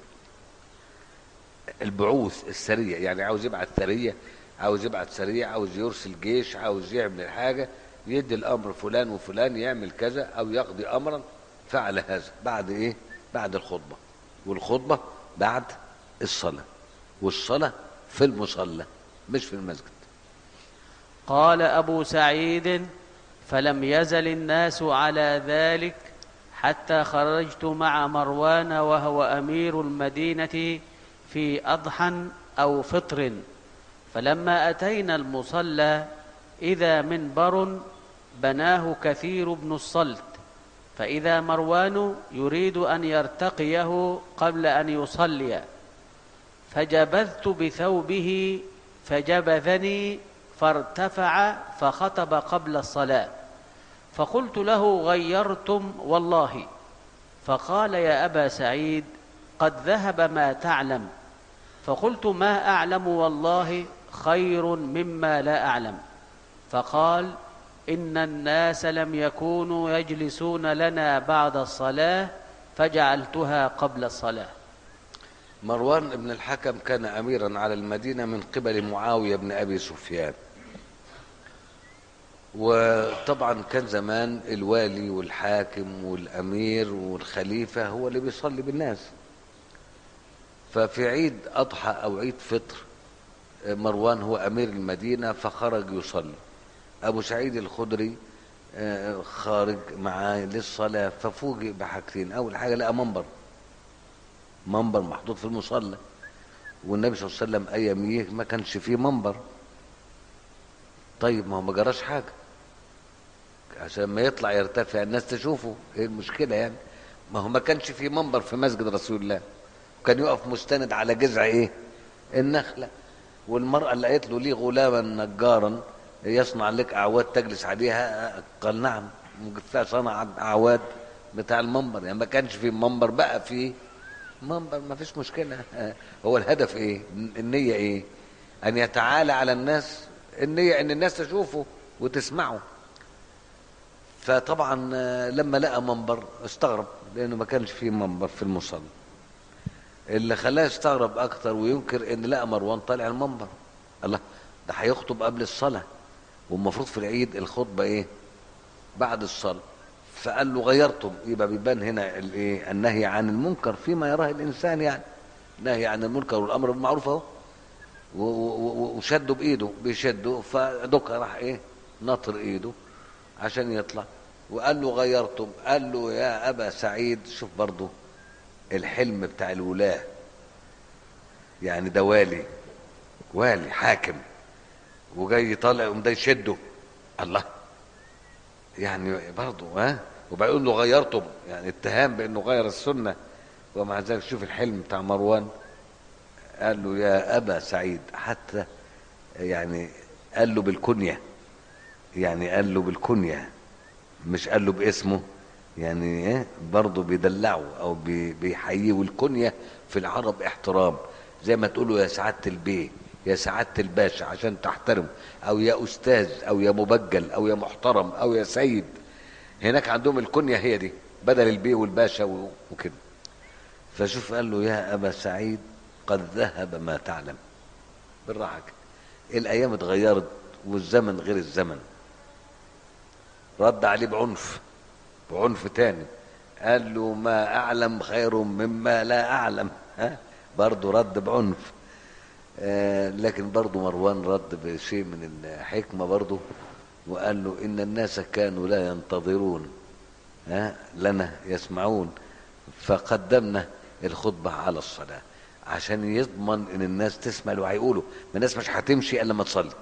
البعوث السرية يعني عاوز يبعث سرية عاوز يبعث سرية عاوز يرسل جيش عاوز يعمل حاجة يدي الأمر فلان وفلان يعمل كذا أو يقضي أمرا فعل هذا بعد إيه بعد الخطبة والخطبة بعد الصلاة والصلاة في المصلى مش في المسجد قال ابو سعيد فلم يزل الناس على ذلك حتى خرجت مع مروان وهو امير المدينه في اضحى او فطر فلما اتينا المصلى اذا منبر بناه كثير بن الصلت فاذا مروان يريد ان يرتقيه قبل ان يصلي فجبذت بثوبه فجبذني فارتفع فخطب قبل الصلاه فقلت له غيرتم والله فقال يا ابا سعيد قد ذهب ما تعلم فقلت ما اعلم والله خير مما لا اعلم فقال ان الناس لم يكونوا يجلسون لنا بعد الصلاه فجعلتها قبل الصلاه مروان بن الحكم كان أميرا على المدينة من قبل معاوية بن أبي سفيان وطبعا كان زمان الوالي والحاكم والأمير والخليفة هو اللي بيصلي بالناس ففي عيد أضحى أو عيد فطر مروان هو أمير المدينة فخرج يصلي أبو سعيد الخدري آه، خارج معاه للصلاة ففوجئ بحاجتين أول حاجة لقى منبر منبر محطوط في المصلى والنبي صلى الله عليه وسلم اياميه ما كانش فيه منبر طيب ما هو ما جراش حاجه عشان ما يطلع يرتفع الناس تشوفه ايه المشكله يعني ما هو ما كانش فيه منبر في مسجد رسول الله كان يقف مستند على جذع ايه النخله والمراه اللي قالت له لي غلاما نجارا يصنع لك اعواد تجلس عليها قال نعم صنع اعواد بتاع المنبر يعني ما كانش في منبر بقى فيه منبر ما فيش مشكلة هو الهدف ايه النية ايه ان يتعالى على الناس النية ان الناس تشوفه وتسمعه فطبعا لما لقى منبر استغرب لانه ما كانش فيه منبر في المصلى اللي خلاه يستغرب اكتر وينكر ان لقى مروان طالع المنبر الله ده هيخطب قبل الصلاة والمفروض في العيد الخطبة ايه بعد الصلاة فقال له غيرتم يبقى بيبان هنا الايه النهي عن المنكر فيما يراه الانسان يعني نهي عن المنكر والامر بالمعروف اهو و- و- وشده بايده بيشده فدك راح ايه نطر ايده عشان يطلع وقال له غيرتم قال له يا ابا سعيد شوف برضه الحلم بتاع الولاه يعني ده والي والي حاكم وجاي طالع يقوم ده يشده الله يعني برضه ها وبيقول له غيرتم يعني اتهام بانه غير السنه ومع ذلك شوف الحلم بتاع مروان قال له يا ابا سعيد حتى يعني قال له بالكنيه يعني قال له بالكنيه مش قال له باسمه يعني ايه برضه بيدلعه او بي- بيحييه والكنيه في العرب احترام زي ما تقولوا يا سعاده البيه يا سعاده الباشا عشان تحترم او يا استاذ او يا مبجل او يا محترم او يا سيد هناك عندهم الكنيه هي دي بدل البيه والباشا و- وكده فشوف قال له يا ابا سعيد قد ذهب ما تعلم بالراحه كده الايام اتغيرت والزمن غير الزمن رد عليه بعنف بعنف تاني قال له ما اعلم خير مما لا اعلم ها برضه رد بعنف آه لكن برضه مروان رد بشيء من الحكمه برضه وقال له ان الناس كانوا لا ينتظرون ها لنا يسمعون فقدمنا الخطبه على الصلاه عشان يضمن ان الناس تسمع اللي هيقوله ما الناس مش هتمشي الا لما تصلي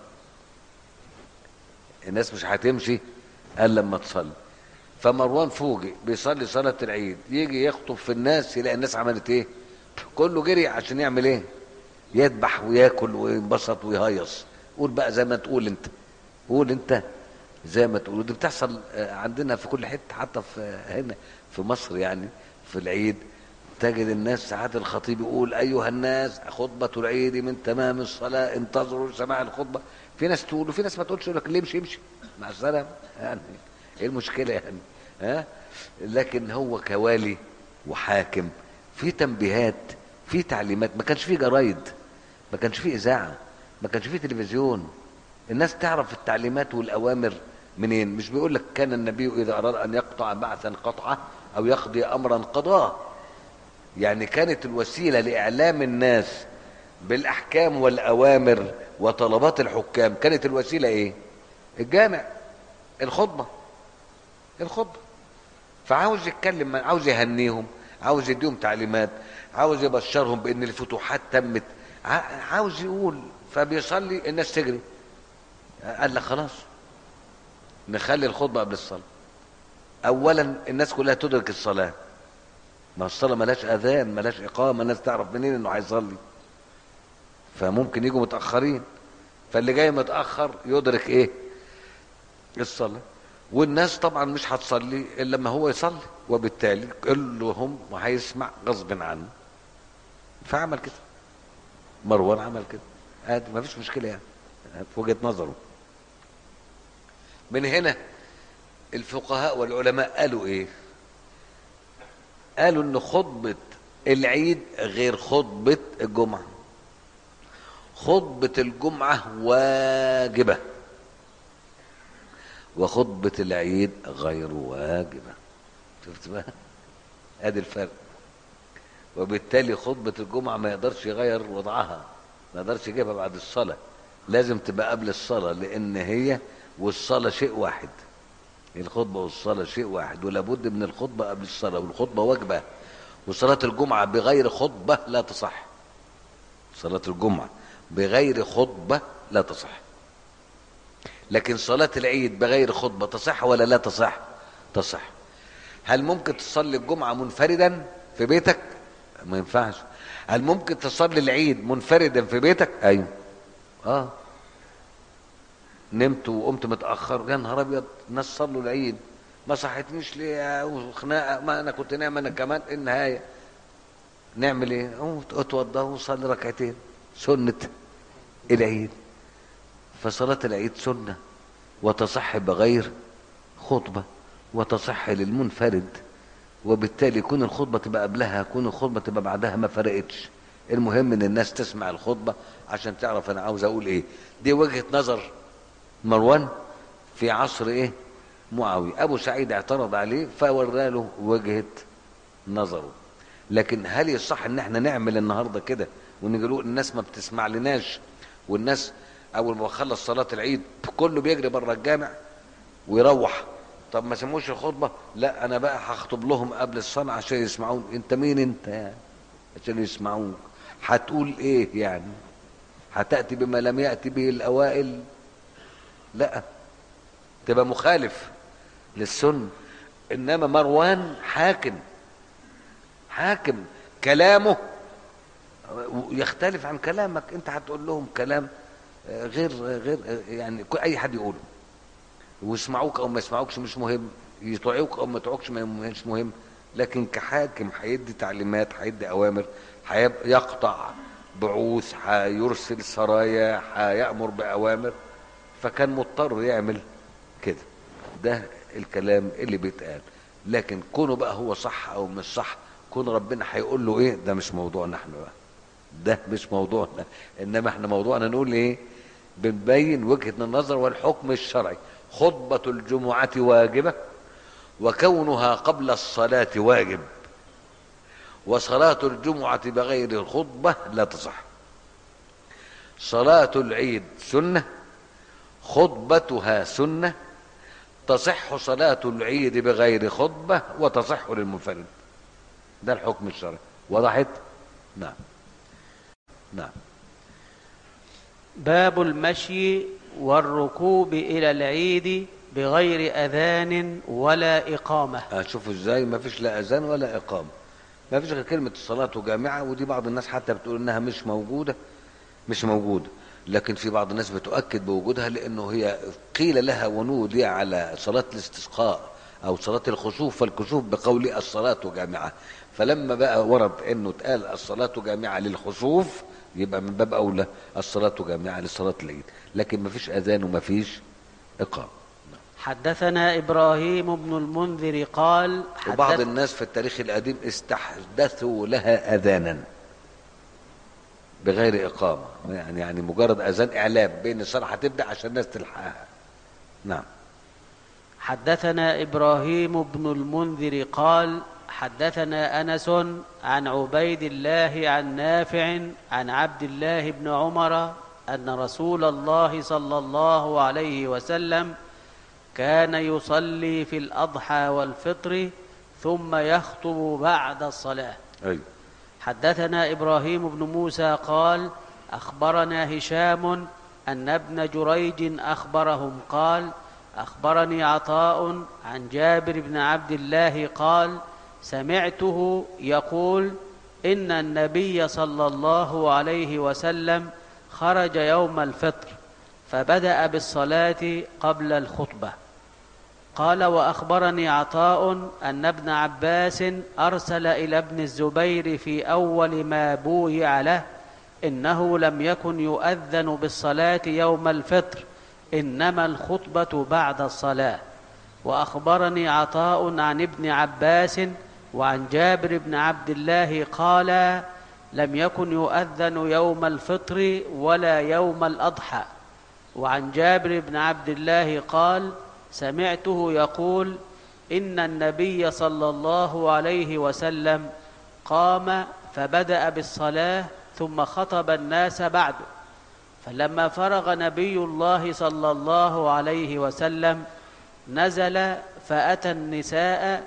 الناس مش هتمشي الا لما تصلي فمروان فوجئ بيصلي صلاه العيد يجي يخطب في الناس يلاقي الناس عملت ايه كله جري عشان يعمل ايه يذبح وياكل وينبسط ويهيص قول بقى زي ما تقول انت قول انت زي ما تقول ودي بتحصل عندنا في كل حته حتى في هنا في مصر يعني في العيد تجد الناس ساعات الخطيب يقول ايها الناس خطبه العيد من تمام الصلاه انتظروا سماع الخطبه في ناس تقول وفي ناس ما تقولش يقول لك ليه امشي امشي مع السلامه يعني ايه المشكله يعني ها لكن هو كوالي وحاكم في تنبيهات في تعليمات ما كانش في جرايد ما كانش في اذاعه ما كانش في تلفزيون الناس تعرف التعليمات والاوامر منين مش بيقول لك كان النبي اذا اراد ان يقطع بعثا قطعه او يقضي امرا قضاه يعني كانت الوسيله لاعلام الناس بالاحكام والاوامر وطلبات الحكام كانت الوسيله ايه الجامع الخطبه الخطبه فعاوز يتكلم عاوز يهنيهم عاوز يديهم تعليمات عاوز يبشرهم بان الفتوحات تمت عاوز يقول فبيصلي الناس تجري قال لك خلاص نخلي الخطبه قبل الصلاه اولا الناس كلها تدرك الصلاه ما الصلاه ملاش اذان ملاش اقامه الناس تعرف منين انه هيصلي فممكن يجوا متاخرين فاللي جاي متاخر يدرك ايه الصلاه والناس طبعا مش هتصلي الا لما هو يصلي وبالتالي كلهم هيسمع غصب عنه فعمل كده مروان عمل كده عادي ما فيش مشكله يعني في وجهه نظره من هنا الفقهاء والعلماء قالوا ايه قالوا ان خطبه العيد غير خطبه الجمعه خطبه الجمعه واجبه وخطبة العيد غير واجبة شفت بقى ادي الفرق وبالتالي خطبة الجمعة ما يقدرش يغير وضعها ما يقدرش يجيبها بعد الصلاة لازم تبقى قبل الصلاة لأن هي والصلاة شيء واحد الخطبة والصلاة شيء واحد ولابد من الخطبة قبل الصلاة والخطبة واجبة وصلاة الجمعة بغير خطبة لا تصح صلاة الجمعة بغير خطبة لا تصح لكن صلاة العيد بغير خطبة تصح ولا لا تصح تصح هل ممكن تصلي الجمعة منفردا في بيتك ما ينفعش هل ممكن تصلي العيد منفردا في بيتك ايوه اه نمت وقمت متاخر يا نهار ابيض الناس صلوا العيد ما صحتنيش ليه وخناقه ما انا كنت نايم انا كمان النهايه نعمل ايه قوم اتوضى وصلي ركعتين سنه العيد فصلاة العيد سنة وتصح بغير خطبة وتصح للمنفرد وبالتالي يكون الخطبة تبقى قبلها يكون الخطبة تبقى بعدها ما فرقتش المهم ان الناس تسمع الخطبة عشان تعرف انا عاوز اقول ايه دي وجهة نظر مروان في عصر ايه معاوية ابو سعيد اعترض عليه فورى له وجهة نظره لكن هل يصح ان احنا نعمل النهارده كده ونيجي نقول الناس ما بتسمع لناش والناس اول ما بخلص صلاه العيد كله بيجري بره الجامع ويروح طب ما سموش الخطبه لا انا بقى هخطب لهم قبل الصلاه عشان يسمعون انت مين انت يعني عشان يسمعوك هتقول ايه يعني هتاتي بما لم ياتي به الاوائل لا تبقى مخالف للسنه انما مروان حاكم حاكم كلامه يختلف عن كلامك انت هتقول لهم كلام غير غير يعني اي حد يقوله ويسمعوك او ما يسمعوكش مش مهم يطيعوك او ما يطيعوكش مش مهم لكن كحاكم هيدي تعليمات هيدي اوامر هيقطع بعوث هيرسل سرايا هيامر باوامر فكان مضطر يعمل كده ده الكلام اللي بيتقال لكن كونه بقى هو صح او مش صح كون ربنا هيقول له ايه ده مش موضوعنا احنا بقى ده مش موضوعنا انما احنا موضوعنا نقول ايه بنبين وجهة النظر والحكم الشرعي خطبة الجمعة واجبة وكونها قبل الصلاة واجب وصلاة الجمعة بغير الخطبة لا تصح صلاة العيد سنة خطبتها سنة تصح صلاة العيد بغير خطبة وتصح للمنفرد ده الحكم الشرعي وضحت نعم نعم باب المشي والركوب إلى العيد بغير أذان ولا إقامة هتشوفوا ازاي ما فيش لا اذان ولا اقامه ما فيش غير كلمه الصلاه جامعه ودي بعض الناس حتى بتقول انها مش موجوده مش موجوده لكن في بعض الناس بتؤكد بوجودها لانه هي قيل لها ونودي على صلاه الاستسقاء او صلاه الخسوف فالكسوف بقول الصلاه جامعه فلما بقى ورد انه اتقال الصلاه جامعه للخسوف يبقى من باب اولى الصلاه جامعه لصلاه العيد لكن ما فيش اذان وما فيش اقامه حدثنا إبراهيم بن المنذر قال وبعض حدث الناس في التاريخ القديم استحدثوا لها اذانا بغير اقامه يعني يعني مجرد اذان اعلام بين الصلاه هتبدا عشان الناس تلحقها نعم حدثنا إبراهيم بن المنذر قال حدثنا أنس عن عبيد الله عن نافع عن عبد الله بن عمر أن رسول الله صلى الله عليه وسلم كان يصلي في الأضحى والفطر ثم يخطب بعد الصلاة ايوه حدثنا إبراهيم بن موسى قال أخبرنا هشام أن ابن جريج أخبرهم قال أخبرني عطاء عن جابر بن عبد الله قال سمعته يقول إن النبي صلى الله عليه وسلم خرج يوم الفطر فبدأ بالصلاة قبل الخطبة قال واخبرني عطاء ان ابن عباس ارسل الى ابن الزبير في اول ما بويع له انه لم يكن يؤذن بالصلاه يوم الفطر انما الخطبه بعد الصلاه واخبرني عطاء عن ابن عباس وعن جابر بن عبد الله قال لم يكن يؤذن يوم الفطر ولا يوم الاضحى وعن جابر بن عبد الله قال سمعته يقول ان النبي صلى الله عليه وسلم قام فبدا بالصلاه ثم خطب الناس بعده فلما فرغ نبي الله صلى الله عليه وسلم نزل فاتى النساء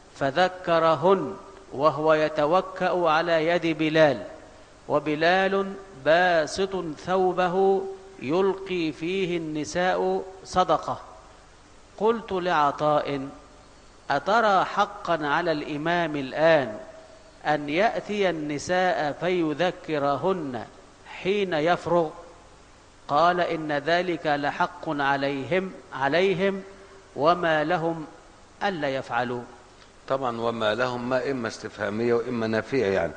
فذكرهن وهو يتوكا على يد بلال وبلال باسط ثوبه يلقي فيه النساء صدقه قلت لعطاء اترى حقا على الامام الان ان ياتي النساء فيذكرهن حين يفرغ قال ان ذلك لحق عليهم عليهم وما لهم الا يفعلوا طبعا وما لهم ما اما استفهاميه واما نافيه يعني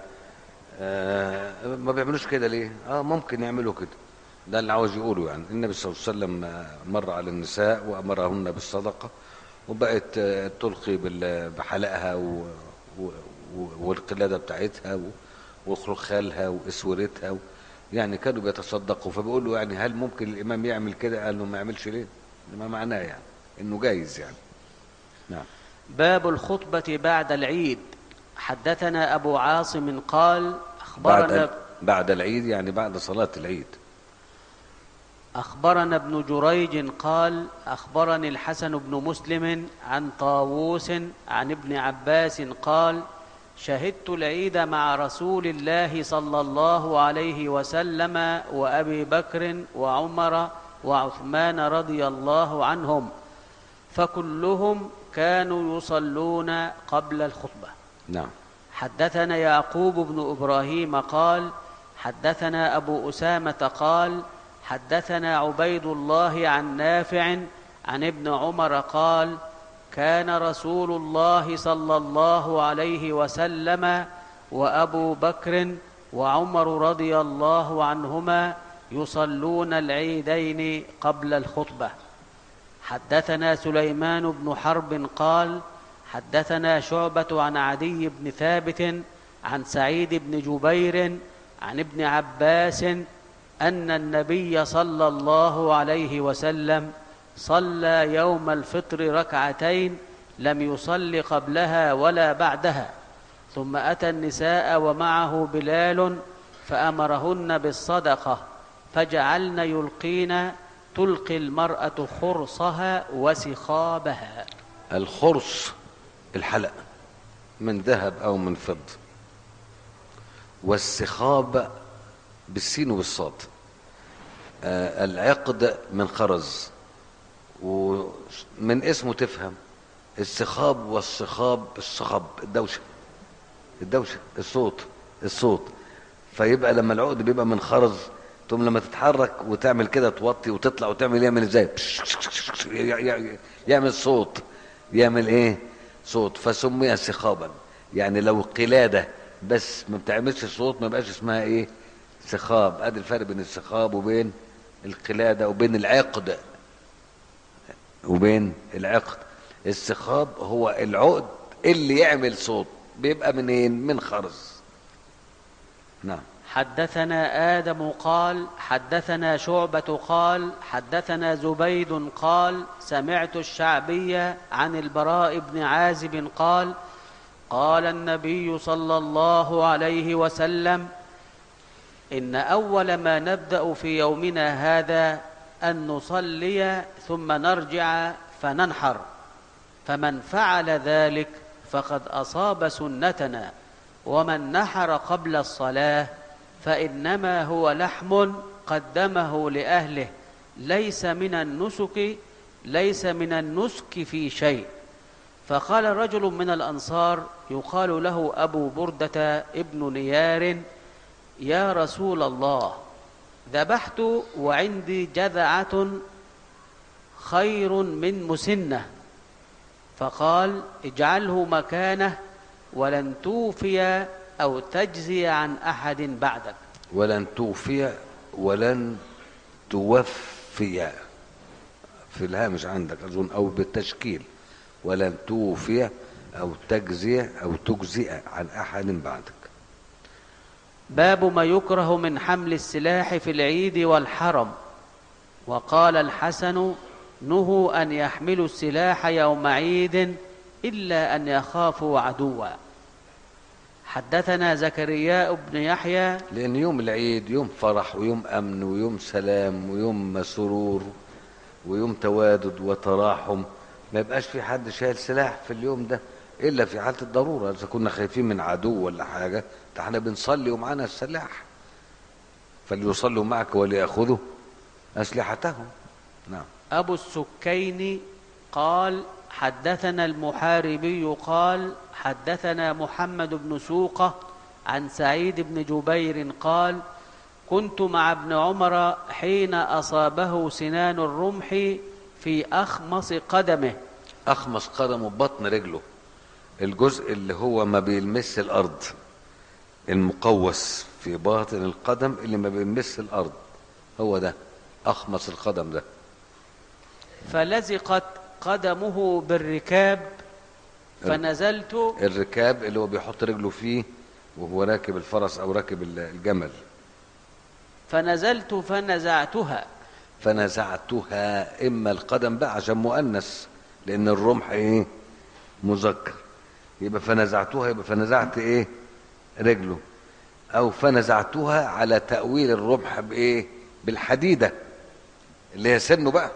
آه ما بيعملوش كده ليه اه ممكن يعملوا كده ده اللي عاوز يقوله يعني النبي صلى الله عليه وسلم آه، مر على النساء وامرهن بالصدقه وبقت آه، تلقي بال- بحلقها و- و- و- والقلاده بتاعتها و- وخلخالها واسورتها و- يعني كانوا بيتصدقوا فبيقول له يعني هل ممكن الامام يعمل كده قال له ما يعملش ليه ما معناه يعني انه جايز يعني نعم باب الخطبه بعد العيد حدثنا ابو عاصم قال اخبرنا بعد بعد العيد يعني بعد صلاه العيد أخبرنا ابن جريج قال أخبرني الحسن بن مسلم عن طاووس عن ابن عباس قال شهدت العيد مع رسول الله صلى الله عليه وسلم وأبي بكر وعمر وعثمان رضي الله عنهم فكلهم كانوا يصلون قبل الخطبه نعم حدثنا يعقوب بن ابراهيم قال حدثنا ابو اسامه قال حدثنا عبيد الله عن نافع عن ابن عمر قال كان رسول الله صلى الله عليه وسلم وابو بكر وعمر رضي الله عنهما يصلون العيدين قبل الخطبه حدثنا سليمان بن حرب قال حدثنا شعبة عن عدي بن ثابت عن سعيد بن جبير عن ابن عباس أن النبي صلى الله عليه وسلم صلى يوم الفطر ركعتين لم يصل قبلها ولا بعدها ثم أتى النساء ومعه بلال فأمرهن بالصدقة فجعلن يلقين تلقي المرأة خرصها وسخابها الخرص الحلق من ذهب او من فضه والسخاب بالسين وبالصاد آه العقد من خرز ومن اسمه تفهم السخاب والصخاب الصخب الدوشه الدوشه الصوت الصوت فيبقى لما العقد بيبقى من خرز تقوم لما تتحرك وتعمل كده توطي وتطلع وتعمل يعمل ازاي يعمل صوت يعمل ايه صوت فسمي سخابا يعني لو قلاده بس ما بتعملش صوت ما بقاش اسمها ايه سخاب ادي الفرق بين السخاب وبين القلاده وبين العقد وبين العقد السخاب هو العقد اللي يعمل صوت بيبقى منين من خرز نعم حدثنا آدم قال حدثنا شعبة قال حدثنا زبيد قال سمعت الشعبي عن البراء بن عازب قال قال النبي صلى الله عليه وسلم إن أول ما نبدأ في يومنا هذا أن نصلي ثم نرجع فننحر فمن فعل ذلك فقد أصاب سنتنا ومن نحر قبل الصلاة فإنما هو لحم قدمه لأهله ليس من النسك ليس من النسك في شيء فقال رجل من الأنصار يقال له أبو بردة ابن نيار يا رسول الله ذبحت وعندي جذعة خير من مسنة فقال اجعله مكانه ولن توفي أو تجزي عن أحد بعدك ولن توفي ولن توفي في الهامش عندك أظن أو بالتشكيل ولن توفي أو تجزي أو تجزئ عن أحد بعدك باب ما يكره من حمل السلاح في العيد والحرم وقال الحسن نهوا أن يحملوا السلاح يوم عيد إلا أن يخافوا عدوا حدثنا زكريا بن يحيى لأن يوم العيد يوم فرح ويوم أمن ويوم سلام ويوم سرور ويوم توادد وتراحم ما يبقاش في حد شايل سلاح في اليوم ده إلا في حالة الضرورة إذا كنا خايفين من عدو ولا حاجة ده احنا بنصلي ومعانا السلاح فليصلوا معك وليأخذوا أسلحتهم نعم أبو السكين قال حدثنا المحاربي قال حدثنا محمد بن سوقة عن سعيد بن جبير قال كنت مع ابن عمر حين أصابه سنان الرمح في أخمص قدمه أخمص قدمه بطن رجله الجزء اللي هو ما بيلمس الأرض المقوس في باطن القدم اللي ما بيلمس الأرض هو ده أخمص القدم ده فلزقت قدمه بالركاب فنزلت الركاب اللي هو بيحط رجله فيه وهو راكب الفرس أو راكب الجمل فنزلت فنزعتها فنزعتها إما القدم بقى عشان مؤنث لأن الرمح إيه مذكر يبقى فنزعتها يبقى فنزعت إيه رجله أو فنزعتها على تأويل الرمح بإيه بالحديدة اللي هي سنه بقى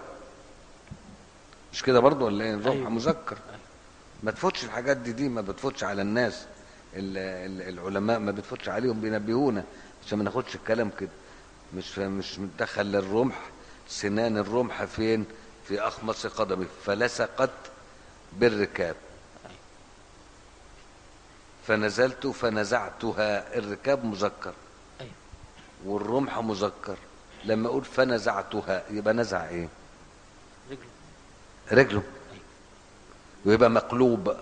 مش كده برضه ولا ايه الرمح أيوة. مذكر ما تفوتش الحاجات دي دي ما بتفوتش على الناس ال- ال- العلماء ما بتفوتش عليهم بينبهونا عشان ما ناخدش الكلام كده مش مش مدخل الرمح سنان الرمح فين في اخمص قدمه فلصقت بالركاب فنزلت فنزعتها الركاب مذكر أيوة. والرمح مذكر لما اقول فنزعتها يبقى نزع ايه رجله رجله ويبقى مقلوب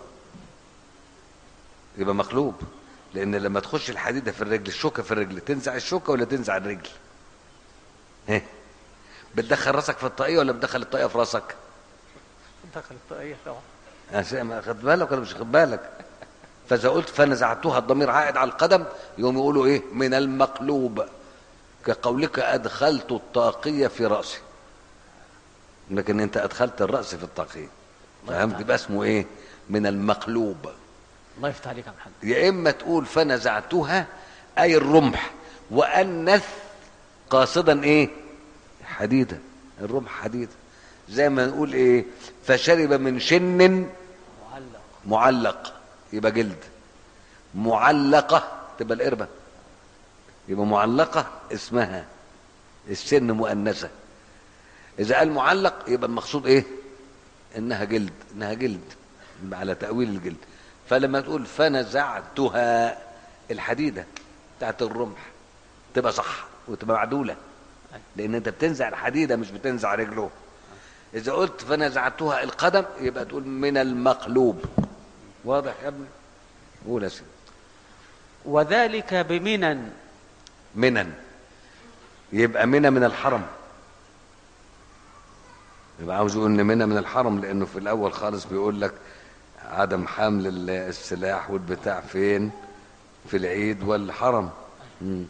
يبقى مقلوب لان لما تخش الحديده في الرجل الشوكه في الرجل تنزع الشوكه ولا تنزع الرجل ها بتدخل راسك في الطاقيه ولا بتدخل الطاقيه في راسك دخل الطاقية طبعا أنا ما خد بالك ولا مش خد بالك فاذا قلت فنزعتها الضمير عائد على القدم يوم يقولوا ايه من المقلوب كقولك ادخلت الطاقية في رأسي لكن انت ادخلت الرأس في الطاقية الله فهمت يفتح يبقى اسمه ايه من المقلوب الله يفتح عليك يا محمد يا اما تقول فنزعتها اي الرمح وانث قاصدا ايه حديده الرمح حديده زي ما نقول ايه فشرب من شن معلق معلق يبقى جلد معلقه تبقى القربه يبقى معلقه اسمها السن مؤنثه اذا قال معلق يبقى المقصود ايه انها جلد انها جلد يبقى على تاويل الجلد فلما تقول فنزعتها الحديده بتاعت الرمح تبقى صح وتبقى معدوله لان انت بتنزع الحديده مش بتنزع رجله اذا قلت فنزعتها القدم يبقى تقول من المقلوب واضح يا ابني قول يا سيدي وذلك بمنن منن يبقى منى من الحرم يبقى عاوز يقول ان منى من الحرم لانه في الاول خالص بيقول لك عدم حمل ال- السلاح والبتاع فين في العيد والحرم مم.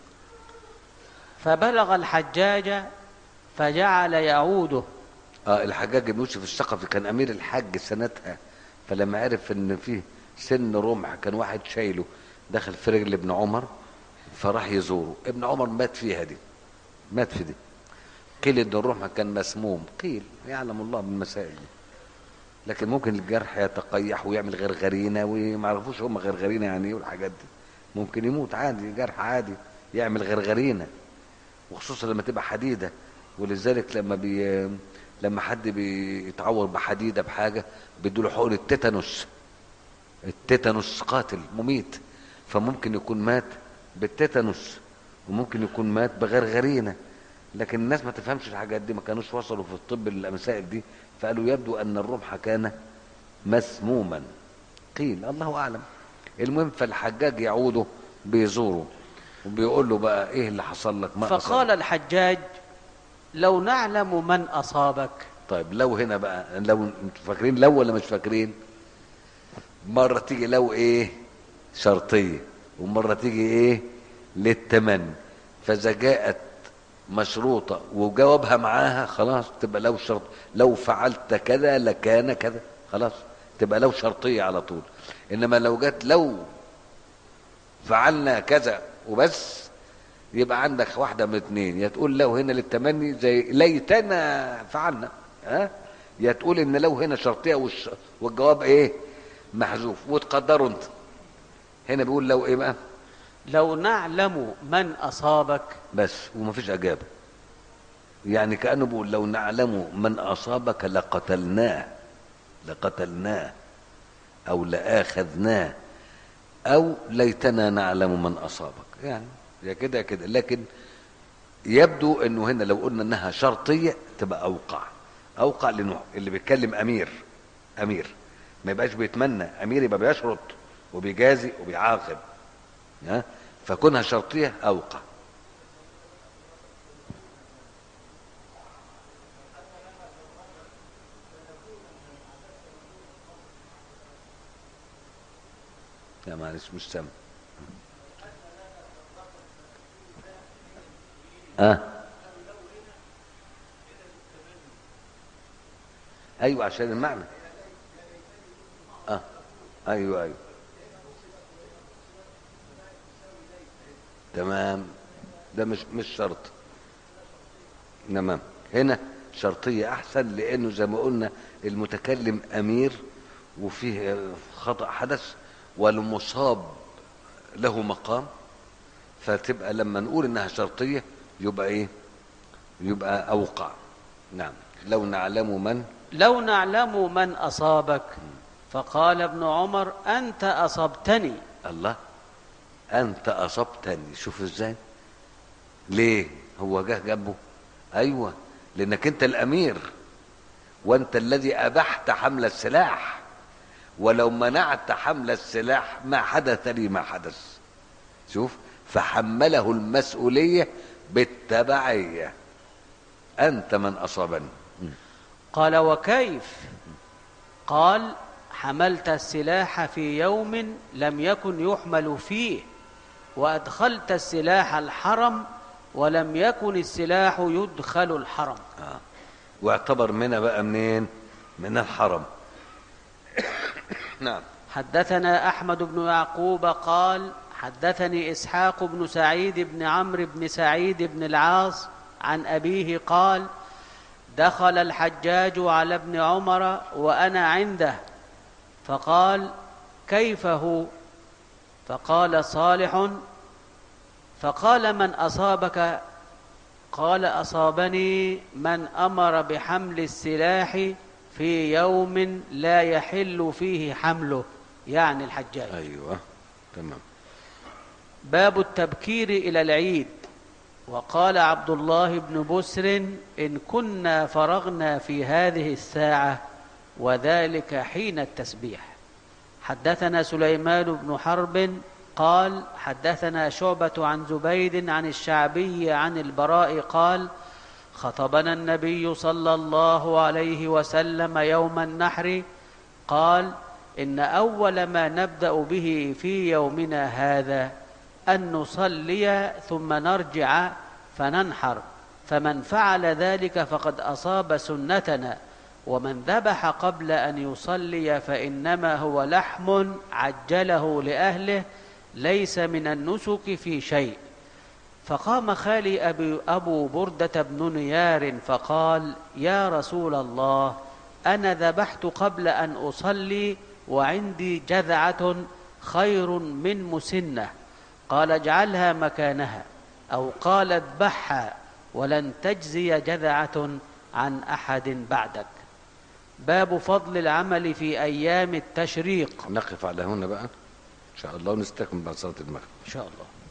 فبلغ الحجاج فجعل يعوده اه الحجاج بن يوسف الثقفي كان امير الحج سنتها فلما عرف ان فيه سن رمح كان واحد شايله دخل في رجل ابن عمر فراح يزوره ابن عمر مات فيها دي مات في دي قيل ان الرمح كان مسموم قيل يعلم الله بالمسائل دي لكن ممكن الجرح يتقيح ويعمل غرغرينه وما يعرفوش هم غرغرينه يعني ايه والحاجات دي ممكن يموت عادي جرح عادي يعمل غرغرينه وخصوصا لما تبقى حديده ولذلك لما بي لما حد بيتعور بحديده بحاجه بيدوا له حقن التيتانوس التيتانوس قاتل مميت فممكن يكون مات بالتيتانوس وممكن يكون مات بغرغرينه لكن الناس ما تفهمش الحاجات دي ما كانوش وصلوا في الطب المسائل دي فقالوا يبدو ان الرمح كان مسموما قيل الله اعلم المهم فالحجاج يعوده بيزوره وبيقول له بقى ايه اللي حصل لك ما فقال أصابك؟ الحجاج لو نعلم من أصابك طيب لو هنا بقى لو انتوا فاكرين لو ولا مش فاكرين مرة تيجي لو ايه شرطية ومرة تيجي ايه للتمني فإذا جاءت مشروطة وجوابها معاها خلاص تبقى لو شرط لو فعلت كذا لكان كذا خلاص تبقى لو شرطية على طول إنما لو جت لو فعلنا كذا وبس يبقى عندك واحدة من اتنين يا تقول لو هنا للتمني زي ليتنا فعلنا ها يا تقول ان لو هنا شرطية والش... والجواب ايه محذوف وتقدره انت هنا بيقول لو ايه بقى لو نعلم من أصابك بس ومفيش اجابة يعني كأنه بيقول لو نعلم من اصابك لقتلناه لقتلناه او لاخذناه او ليتنا نعلم من اصابك يعني يا كده يا كده لكن يبدو انه هنا لو قلنا انها شرطيه تبقى اوقع اوقع لانه اللي بيتكلم امير امير ما يبقاش بيتمنى امير يبقى بيشرط وبيجازي وبيعاقب ها فكونها شرطيه اوقع لا معلش مش سامع اه ايوه عشان المعنى اه ايوه ايوه تمام ده مش مش شرط تمام هنا شرطية أحسن لأنه زي ما قلنا المتكلم أمير وفيه خطأ حدث والمصاب له مقام فتبقى لما نقول إنها شرطية يبقى إيه؟ يبقى أوقع نعم لو نعلم من لو نعلم من أصابك فقال ابن عمر أنت أصبتني الله أنت أصبتني شوف إزاي ليه هو جه جنبه أيوه لأنك أنت الأمير وأنت الذي أبحت حمل السلاح ولو منعت حمل السلاح ما حدث لي ما حدث شوف فحمله المسؤولية بالتبعية أنت من أصابني قال وكيف قال حملت السلاح في يوم لم يكن يحمل فيه وأدخلت السلاح الحرم ولم يكن السلاح يدخل الحرم آه. واعتبر منى بقى منين من الحرم نعم حدثنا أحمد بن يعقوب قال حدثني إسحاق بن سعيد بن عمرو بن سعيد بن العاص عن أبيه قال دخل الحجاج على ابن عمر وأنا عنده فقال كيف هو فقال صالح فقال من أصابك قال أصابني من أمر بحمل السلاح في يوم لا يحل فيه حمله يعني الحجاج ايوه تمام باب التبكير إلى العيد وقال عبد الله بن بسر إن كنا فرغنا في هذه الساعة وذلك حين التسبيح حدثنا سليمان بن حرب قال حدثنا شعبة عن زبيد عن الشعبي عن البراء قال خطبنا النبي صلى الله عليه وسلم يوم النحر قال إن أول ما نبدأ به في يومنا هذا أن نصلي ثم نرجع فننحر فمن فعل ذلك فقد أصاب سنتنا ومن ذبح قبل أن يصلي فإنما هو لحم عجله لأهله ليس من النسك في شيء فقام خالي أبي أبو بردة بن نيار فقال يا رسول الله أنا ذبحت قبل أن أصلي وعندي جذعة خير من مسنة قال اجعلها مكانها أو قال اذبحها ولن تجزي جذعة عن أحد بعدك باب فضل العمل في أيام التشريق نقف على هنا بقى ان شاء الله ونستكمل بعد صلاه المغرب إن شاء الله